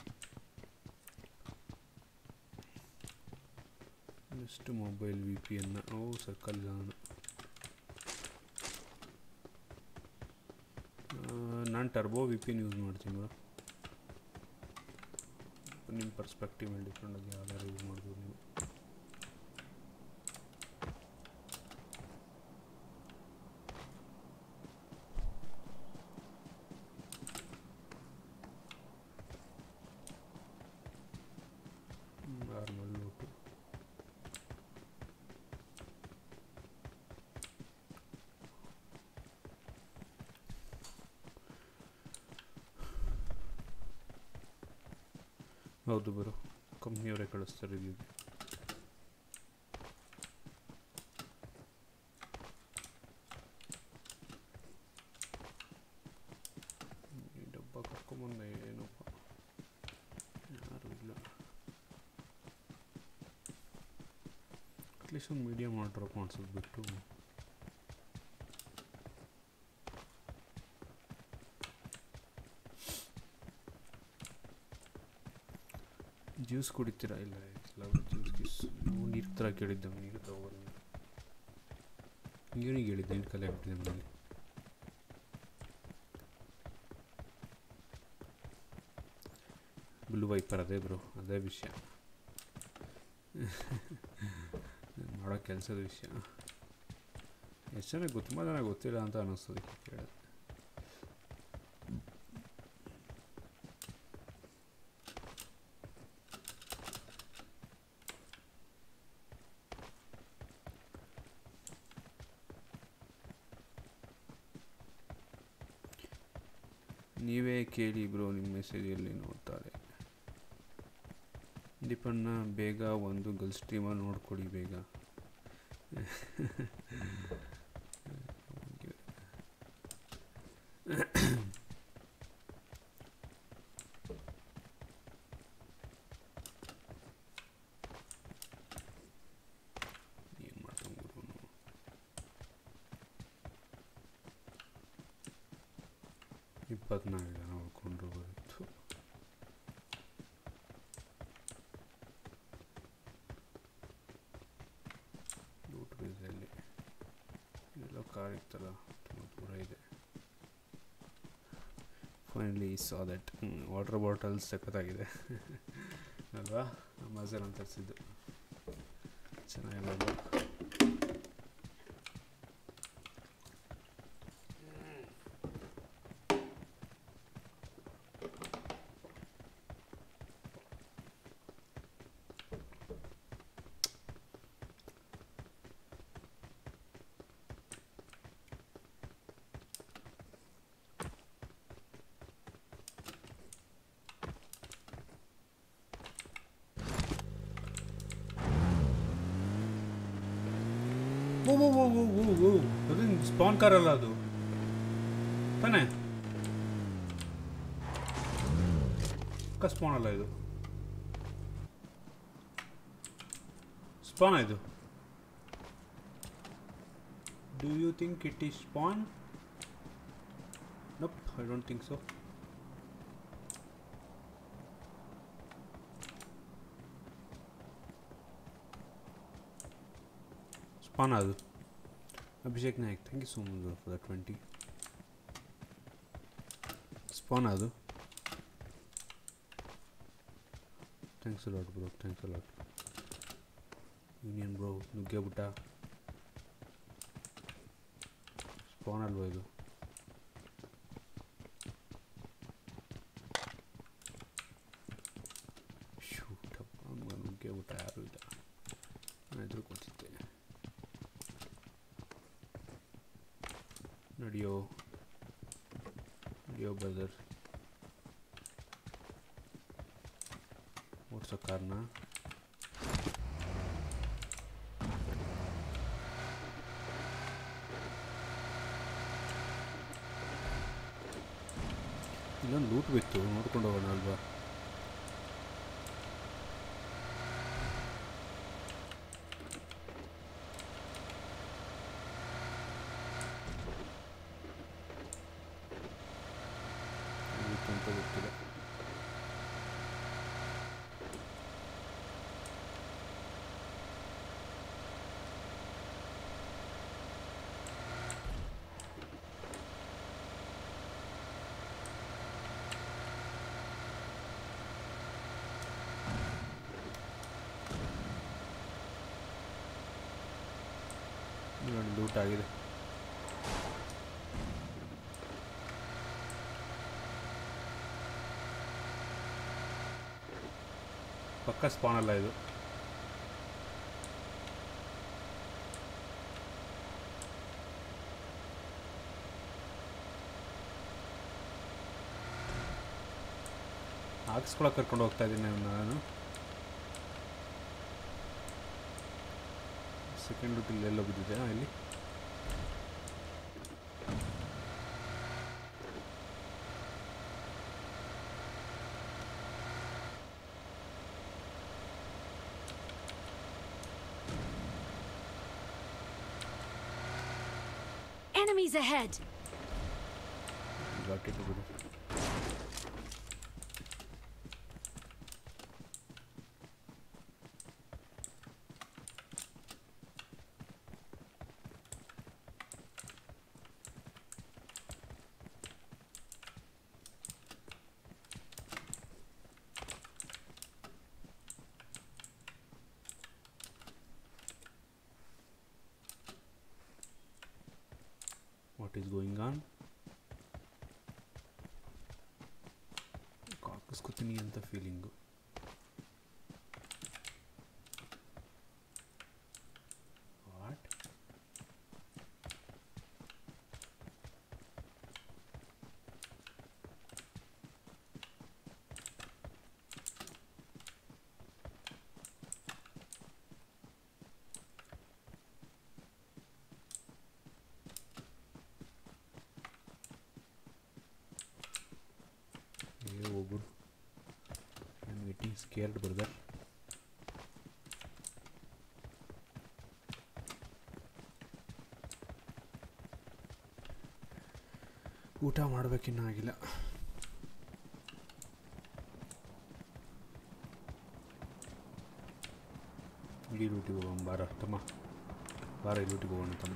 S1: ಎಷ್ಟು ಮೊಬೈಲ್ ವಿ ಪಿ ಎನ್ನ ಓ ಸರ್ಕಲ್ ನಾನು ನಾನು turbo V P N use ಮಾಡ್ತೀನಿ ಬ್ರೋ ನಿಮ್ಮ ಪರ್ಸ್ಪೆಕ್ಟಿವ್ ಮೇಲೆ ಡಿಪೆಂಡ್ ಆಗಿ ಯಾವ್ದಾರು ಯೂಸ್ ಮಾಡ್ಬೋದು ನೀವು ನಾರ್ಮಲ್ ಲೋಟು ಹೌದು ಬರೋ ಕಂಪ್ನಿಯವರೇ ಕಳಿಸ್ತಾರೆ ರಿವ್ಯೂಗೆ ಈ ಡಬ್ಬ ಕರ್ಕೊಂಬಂದೆ ಏನಪ್ಪ ಯಾರು ಇಲ್ಲ ಅಟ್ಲೀಸ್ಟ್ ಒಂದು ಮೀಡಿಯಮ್ ಆರ್ಡ್ರಪ್ ಮಾಡಿಸೋದು ಬಿಟ್ಟು ಜ್ಯೂಸ್ ಕುಡಿತೀರಾ ಇಲ್ಲ ಇಲ್ಲ ಜ್ಯೂಸ್ ಗೀಸ್ ನೀವು ನೀರು ಥರ ಕೇಳಿದ್ದೆ ನೀರು ತಗೋಬಲ್ಲ ನೀರಿಗೆ ಹೇಳಿದ್ದೆ ನೀರು ಕಲೆ ಆಗ್ಬಿಟ್ಟಿದೆ ಮನೇಲಿ ಬ್ಲೂ ವೈಪರ್ ಅದೇ ಬ್ರೋ ಅದೇ ವಿಷಯ ನಾನ್ ಮಾಡೋ ಕೆಲಸದ ವಿಷಯ ಎಷ್ಟು ಜನ ಗೊತ್ತು ತುಂಬ ಜನ ಗೊತ್ತಿಲ್ಲ ಅಂತ ಅನ್ನಿಸ್ತದೆ ಕೇಳಿದೆ ನೀವೇ ಕೇಳಿ ಬ್ರೋ ನಿಮ್ಮ ಮೆಸೇಜಲ್ಲಿ ನೋಡ್ತಾರೆ ದೀಪಣ್ಣ ಬೇಗ ಒಂದು ಗರ್ಲ್ ಸ್ಟ್ರೀಮರ್ ನೋಡ್ಕೊಡಿ ಬೇಗ ಏನು ಮಾಡ್ತಾನೆ ಗುರು ಇಪ್ಪತ್ನಾಲ್ಕು ಜನ ಉಳ್ಕೊಂಡ್ರು ಬರುತ್ತು ಲೂಟ್ ಬೇಸಲ್ಲಿ ಎಲ್ಲೋ ಕಾರ್ ಇತ್ತಲ್ಲ ತುಂಬ ದೂರ ಇದೆ finally saw that water bottles ಸಖತ್ತಾಗಿದೆ ಅಲ್ವಾ ಅಮೆಝಾನ್ ಅಂತ ತರಿಸಿದ್ದು ಚೆನ್ನಾಗಿರೋದು ಓ ಓ ಓ ಓ ಓ ಓ ಅದು ಸ್ಪಾನ್ ಕಾರ್ ಅಲ್ಲ ಅದು ತಾನೇ ಪಕ್ಕ ಸ್ಪಾನ್ ಅಲ್ಲ ಇದು ಸ್ಪಾನ್ ಇದು do you think it is spawn ನಪ್ I don't think so spawn ಅದು Abhishek Nayak thank you so much for the twenty spawn ಅದು thanks lot bro thanks lot union bro ನುಗ್ಗೆ ಬಿಟ್ಟ ಸ್ಪಾನ್ ಅಲ್ವಾ ಇದು ಶೂಟಪ್ಪ ನುಗ್ಗೆ ಬಿಟ್ಟ ಯಾರೂ ಇಲ್ಲ ನಾನು ಎದುರು ಕೂತಿದ್ದೆ ನಡೆಯೋ ನಡೆಯೋ ಬ್ರದರ್ ಓಡ್ಸೋ ಕಾರ್ನ ಇಲ್ಲೊಂದು ಲೂಟ್ ಬಿತ್ತು ನೋಡ್ಕೊಂಡು ಹೋಗೋಣ ಅಲ್ವಾ ಏನಿತ್ತು ಅಂತ ಗೊತ್ತಿಲ್ಲ ನೋಡಿ ಲೂಟ್ ಆಗಿದೆ ಪಕ್ಕ ಸ್ಪಾನ್ ಅಲ್ಲ ಇದು ಹಾಕ್ಸ್ಕೊಳಕ್ಕೆ ಕರ್ಕೊಂಡು ಹೋಗ್ತಾ ಇದ್ದೀನಿ ನಾನು ಸೆಕೆಂಡ್ ರೂಟ್ ಇಲ್ಲಿ ಎಲ್ಲೋ ಬಿದ್ದಿದೆ ಆ, ಇಲ್ಲಿ
S4: Enemies ahead!
S1: ಘಾಟಿ ಬಿಡು ವಾಟ್ ಈಸ್ ಗೋಯಿಂಗ್ ಆನ್ ಕಾಕಿಸ್ಕೊತೀನಿ ಅಂತ ಫೀಲಿಂಗು ವಾಟ್ ಏ ಹೋಗ್ಬಿಡು I am getting scared brother ಊಟ ಮಾಡ್ಬೇಕಿನ್ನೂ ಆಗಿಲ್ಲ ಇಡೀ ರೂಟಿಗೆ ಹೋಗೋಣ ಬಾರ ತಮ್ಮ ಬಾರ ಈ ರೂಟಿಗೆ ಹೋಗೋಣ ತಮ್ಮ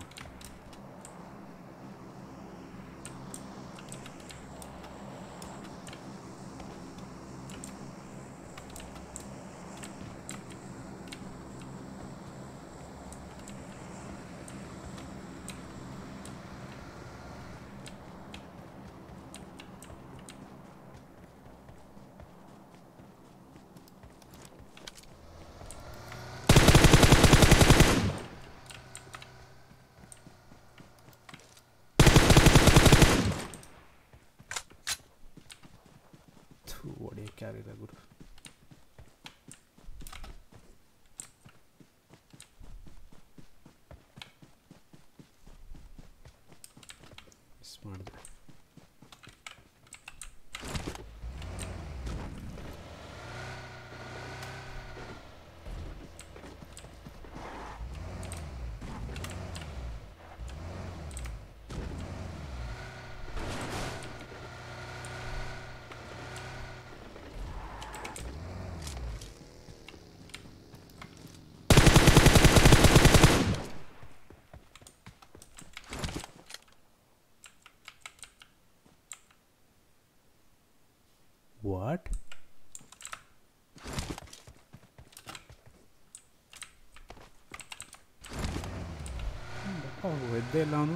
S1: ಎದ್ದೇ ಇಲ್ಲ ಅವನು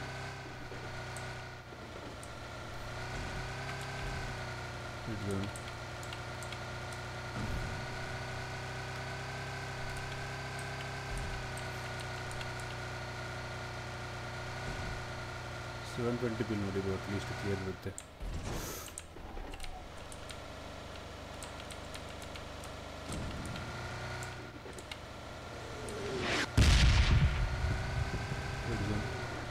S1: ಸೆವೆನ್ ಟ್ವೆಂಟಿ ಬಿಲ್ ನೋಡಿದ್ದು ಅಟ್ಲೀಸ್ಟ್ ಕ್ಲಿಯರ್ ಇರುತ್ತೆ Good zone.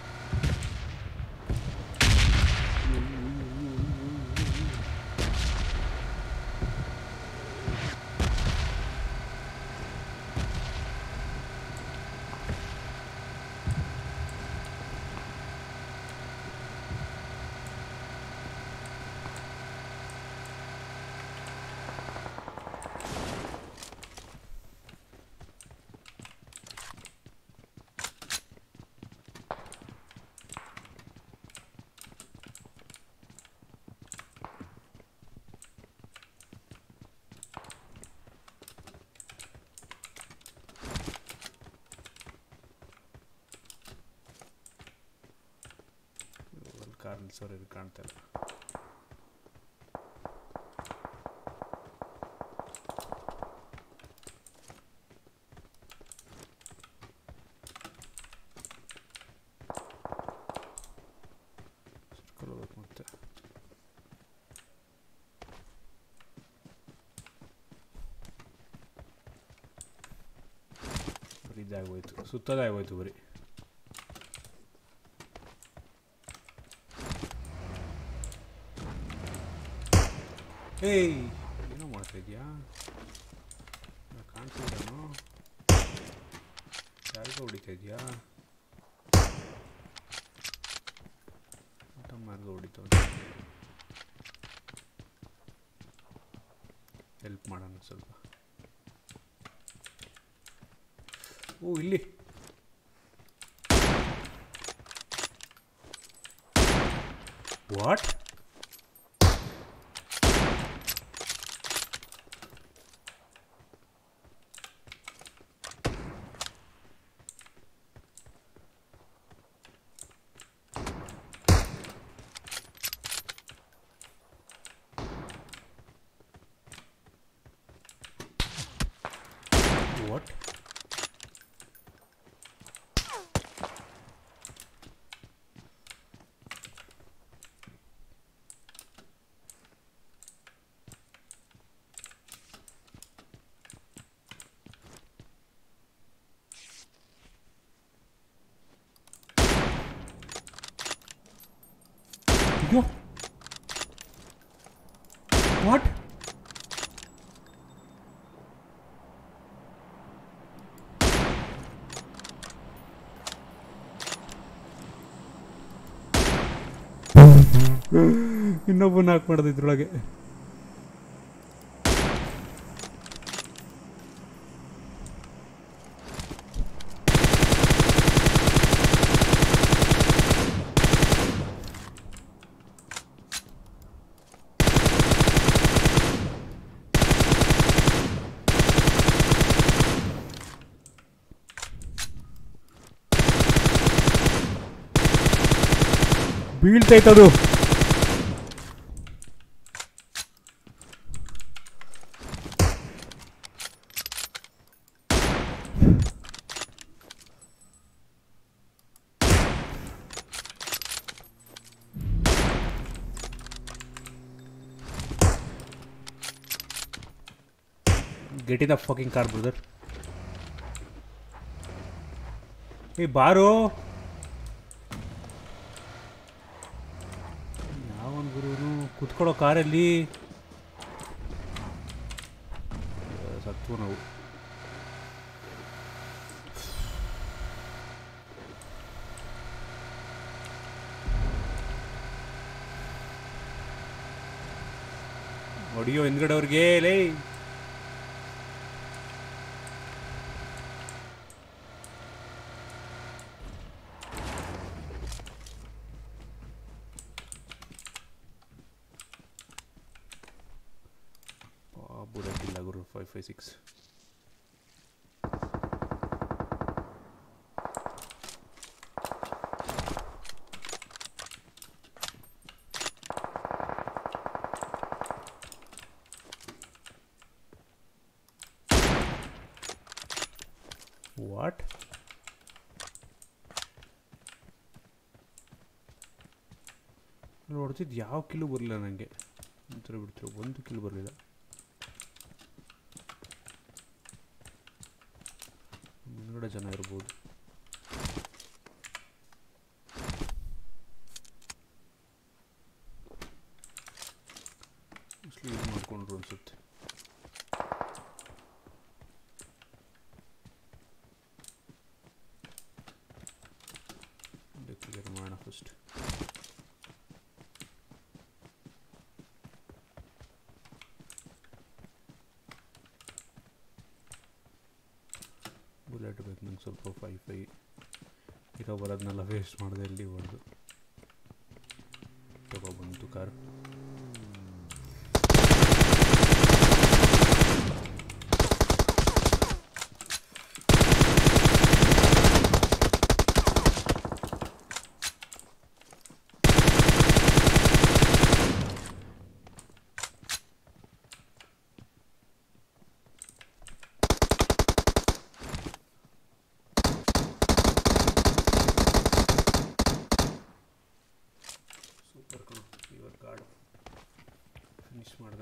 S1: ಅಲ್ಲಿ ಕಾರ್ ನಿಲ್ಸೋರು ಇದು ಕಾಣ್ತಾ ಇಲ್ಲ ಸರ್ಕಲ್ ಹೋಗ್ಬೇಕು ಮತ್ತೆ ಬರೀ ಇದಾಗೋಯ್ತು ಸುತ್ತದೇ ಆಗೋಯ್ತು ಬರೀ ಏಯ್ ಏನೋ ಮಾಡ್ತಾ ಇದೆಯಾ ಕಾಣ್ತಿದ್ದಾನೋ ಯಾರಿಗೋ ಹೊಡಿತಾ ಇದೆಯಾ ಊಟ ಮಾರ್ಗ ಹೊಡಿತಾವ ಹೆಲ್ಪ್ ಮಾಡೋಣ ಸ್ವಲ್ಪ ಓ ಇಲ್ಲಿ ವಾಟ್ What? ಅಯ್ಯೋ ವಾಟ್ ಇನ್ನೊಬ್ಬನ ಹಾಕ್ಬಾರ್ದು ಇದ್ರೊಳಗೆ ಬೀಳ್ತೈತದು get in the fucking car brother ಏ ಬಾರೋ ಯಾವನ್ ಗುರುನು ಕುತ್ಕೊಳ್ಳೋ ಕಾರಲ್ಲಿ ಸತ್ವ ನಾವು ಹೊಡಿಯೋ ಹಿಂದ್ಗಡೆ ಅವ್ರಿಗೆ ಲೇ ಬುಡಕ್ಕಿಲ್ಲ ಗುರು ಫೈವ್ ಫೈವ್ ಸಿಕ್ಸ್ ವಾಟ್ ಹೊಡ್ತಿದ್ದು ಯಾವ ಕಿಲು ಬರಲಿಲ್ಲ ನನಗೆ ಒಂಥರ ಬಿಡ್ತಿರೋ ಒಂದು ಕಿಲು ಬರಲಿಲ್ಲ ಮುಂದ್ಗಡೆ ಜನ ಇರ್ಬೋದು ಮೋಸ್ಟ್ಲಿ ಯೂಸ್ ಮಾಡ್ಕೊಂಡ್ರು ಅನ್ಸುತ್ತೆ ಕ್ಲಿಯರ್ ಮಾಡೋಣ ಫಸ್ಟ್ ಬುಲೆಟ್ ಬೇಕು ನಂಗೆ ಸ್ವಲ್ಪ ಫೈ ಫೈ ಇರೋ ಬರೋದನ್ನೆಲ್ಲ ವೇಸ್ಟ್ ಮಾಡಿದೆ ಇಲ್ಲಿ ಒಂದು ತಗೊಬಂತು ಕಾರ್ ಸೂಪರ್ ಕಣ ಇವರ್ ಗಾರ್ಡ್ ಫಿನಿಶ್ ಮಾಡ್ದೆ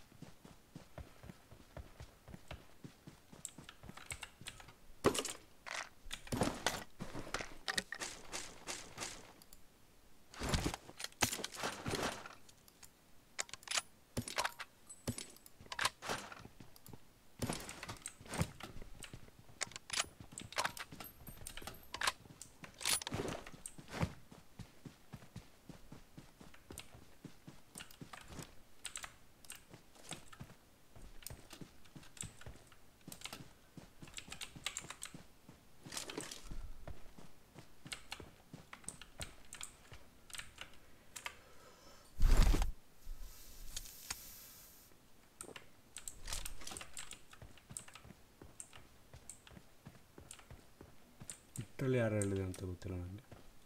S1: ಇಟ್ಟಲ್ಲಿ ಯಾರು ಹೇಳಿದೆ ಅಂತ ಗೊತ್ತಿಲ್ಲ ನನಗೆ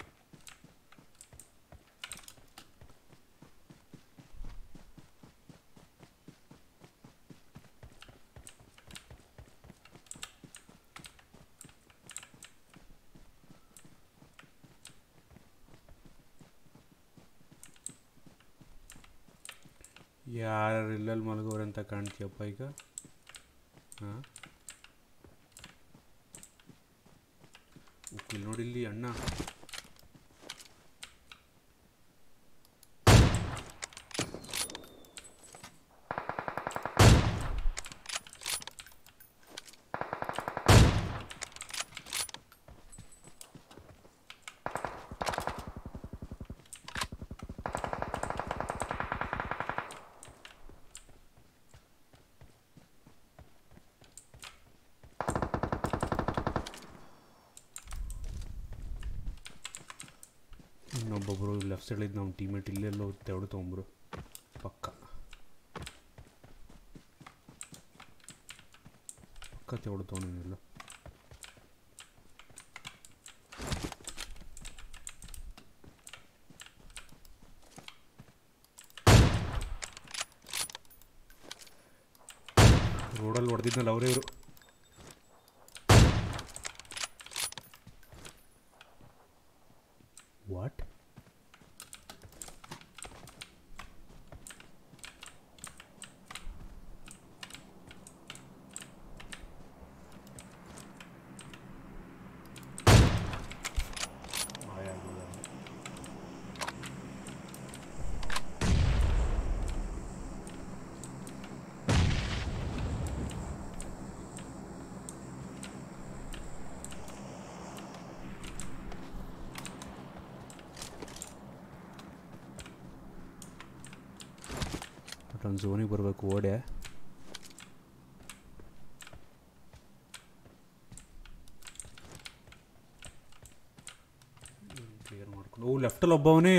S1: ಯಾರು ಇಲ್ಲಲ್ಲಿ ಮಲಗೋರೆ ಅಂತ ಕಾಣ್ತೀಯಪ್ಪ ಈಗ ಹಾಂ ಇಲ್ಲಿ ನೋಡಿ ಇಲ್ಲಿ ಅಣ್ಣ ಇನ್ನೊಬ್ಬೊಬ್ಬರು ಲೆಫ್ಟ್ ಸೈಡಲ್ಲಿದ್ದು ನಮ್ಮ ಟೀಮೇಟ್ ಇಲ್ಲೆಲ್ಲೋ ತೆವಡು ತೊಗೊಂಬ್ರು ಪಕ್ಕ ಪಕ್ಕ ತೆವಡು ತೊಗೊಂಡಿಲ್ಲ ರೋಡಲ್ಲಿ ಹೊಡೆದಿದ್ನಲ್ಲ ಅವರೇ ಇವರು ವಾಟ್ ಬಟ್ ಒಂದು ಝೋನಿಗೆ ಬರಬೇಕು ಓಡೆ ಕ್ಲಿಯರ್ ಮಾಡ್ಕೊಂಡು ಓ ಲೆಫ್ಟಲ್ಲಿ ಒಬ್ಬವನೇ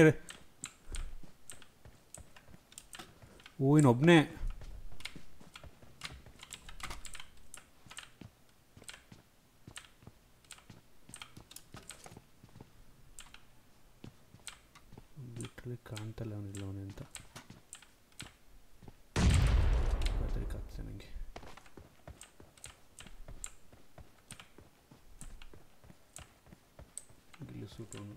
S1: ಓ ಇನ್ನೊಬ್ಬನೇ ಲಿಟ್ರಲಿ ಕಾಣ್ತಲ್ಲ ಅವನಿಲ್ಲ ಅವನೇ ಅಂತ ಹೆದರಿಕೆ ಆಗ್ತದೆ ನನಗೆ ಸೂಟ್ ಅವನು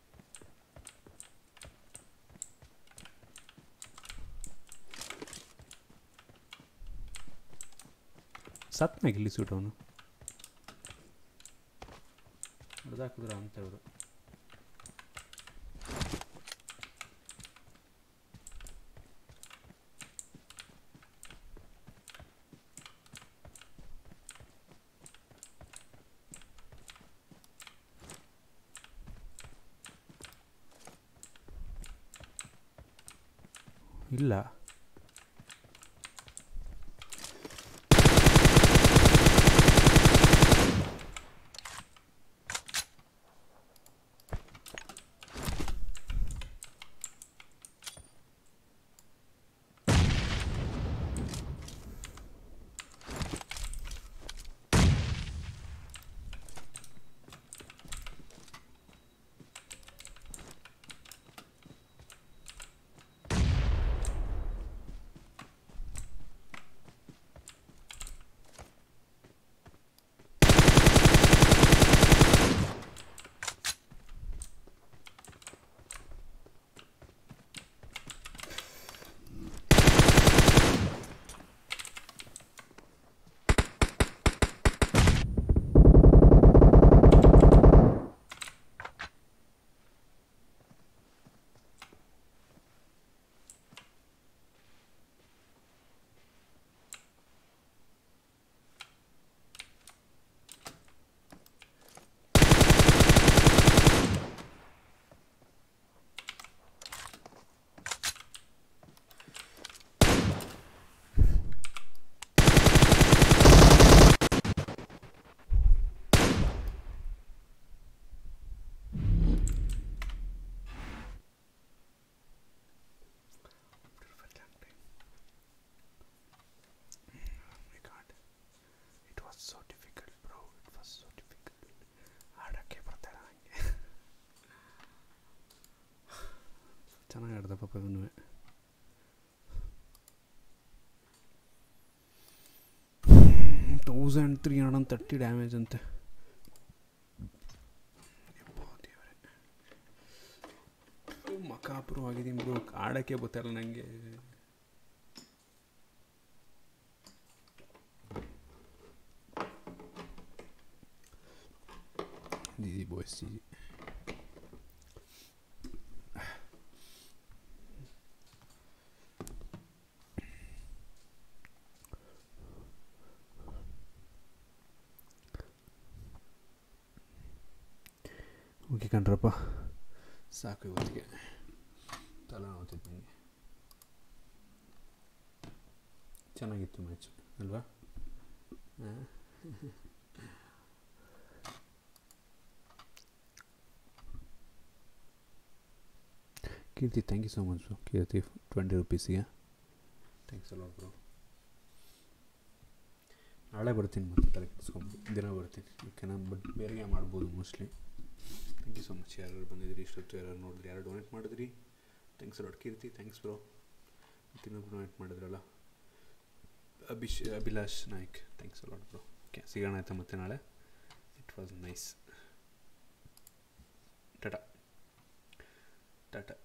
S1: ಸತ್ನ ಗಿಲ್ಲಿ ಸೂಟ್ ಅವನು ಹೊಡೆದಾಕಿದ್ರ ಅಂತ ಅವರು ಇಲ್ಲ my god it was so difficult bro it was so difficult ಆಡೋಕ್ಕೆ ಬರ್ತಾಯಿಲ್ಲ ನನಗೆ ಚೆನ್ನಾಗಿ ಆಡ್ದ ಪಾಪ ಇವನು thousand three hundred and thirty damage ಅಂತೆ ಯಪ್ಪಾ ದೇವ್ರೇ. ಮಕಾಪುರ ಆಗಿದ್ದೀನಿ ಬ್ರೋ ಆಡೋಕ್ಕೆ ಗೊತ್ತಾಯಿಲ್ಲ ನನಗೆ Easy boys, easy. ಓಕೆ ಕಣ್ರಪ್ಪ ಸಾಕು ಇವತ್ತಿಗೆ ತಲೆ ನೋಡ್ತಿತ್ತು ನನಗೆ ಚೆನ್ನಾಗಿತ್ತು ಮ್ಯಾಚ್ ಅಲ್ವಾ ಹಾಂ Keerthi thank you so much bro Keerthi twenty ರುಪೀಸಿಗೆ ಥ್ಯಾಂಕ್ಸ್ ಅಲ್ಲ ಬ್ರೋ ನಾಳೆ ಬರ್ತೀನಿ ಮತ್ತೆ ತಲೆ ಕೆಡಿಸ್ಕೊಂಡು ದಿನ ಬರ್ತೀನಿ ಓಕೆನಾ ಬಟ್ ಬೇರೆಗೆ ಮಾಡ್ಬೋದು mostly thank you so much ಯಾರು ಬಂದಿದ್ರಿ ಇಷ್ಟೊತ್ತು ಯಾರು ನೋಡಿದ್ರಿ ಯಾರು ಡೊನೇಟ್ ಮಾಡಿದ್ರಿ thanks a lot Keerthi thanks bro ಇನ್ನೊಬ್ರು ಡೊನೇಟ್ ಮಾಡಿದ್ರಲ್ಲ ಅಭಿಷ್ Abhilash Naik thanks a lot bro okay ಸಿಗೋಣ ಆಯ್ತಾ ಮತ್ತೆ ನಾಳೆ ಇಟ್ ವಾಸ್ ನೈಸ್ ಟಾಟಾ ಟಾಟಾ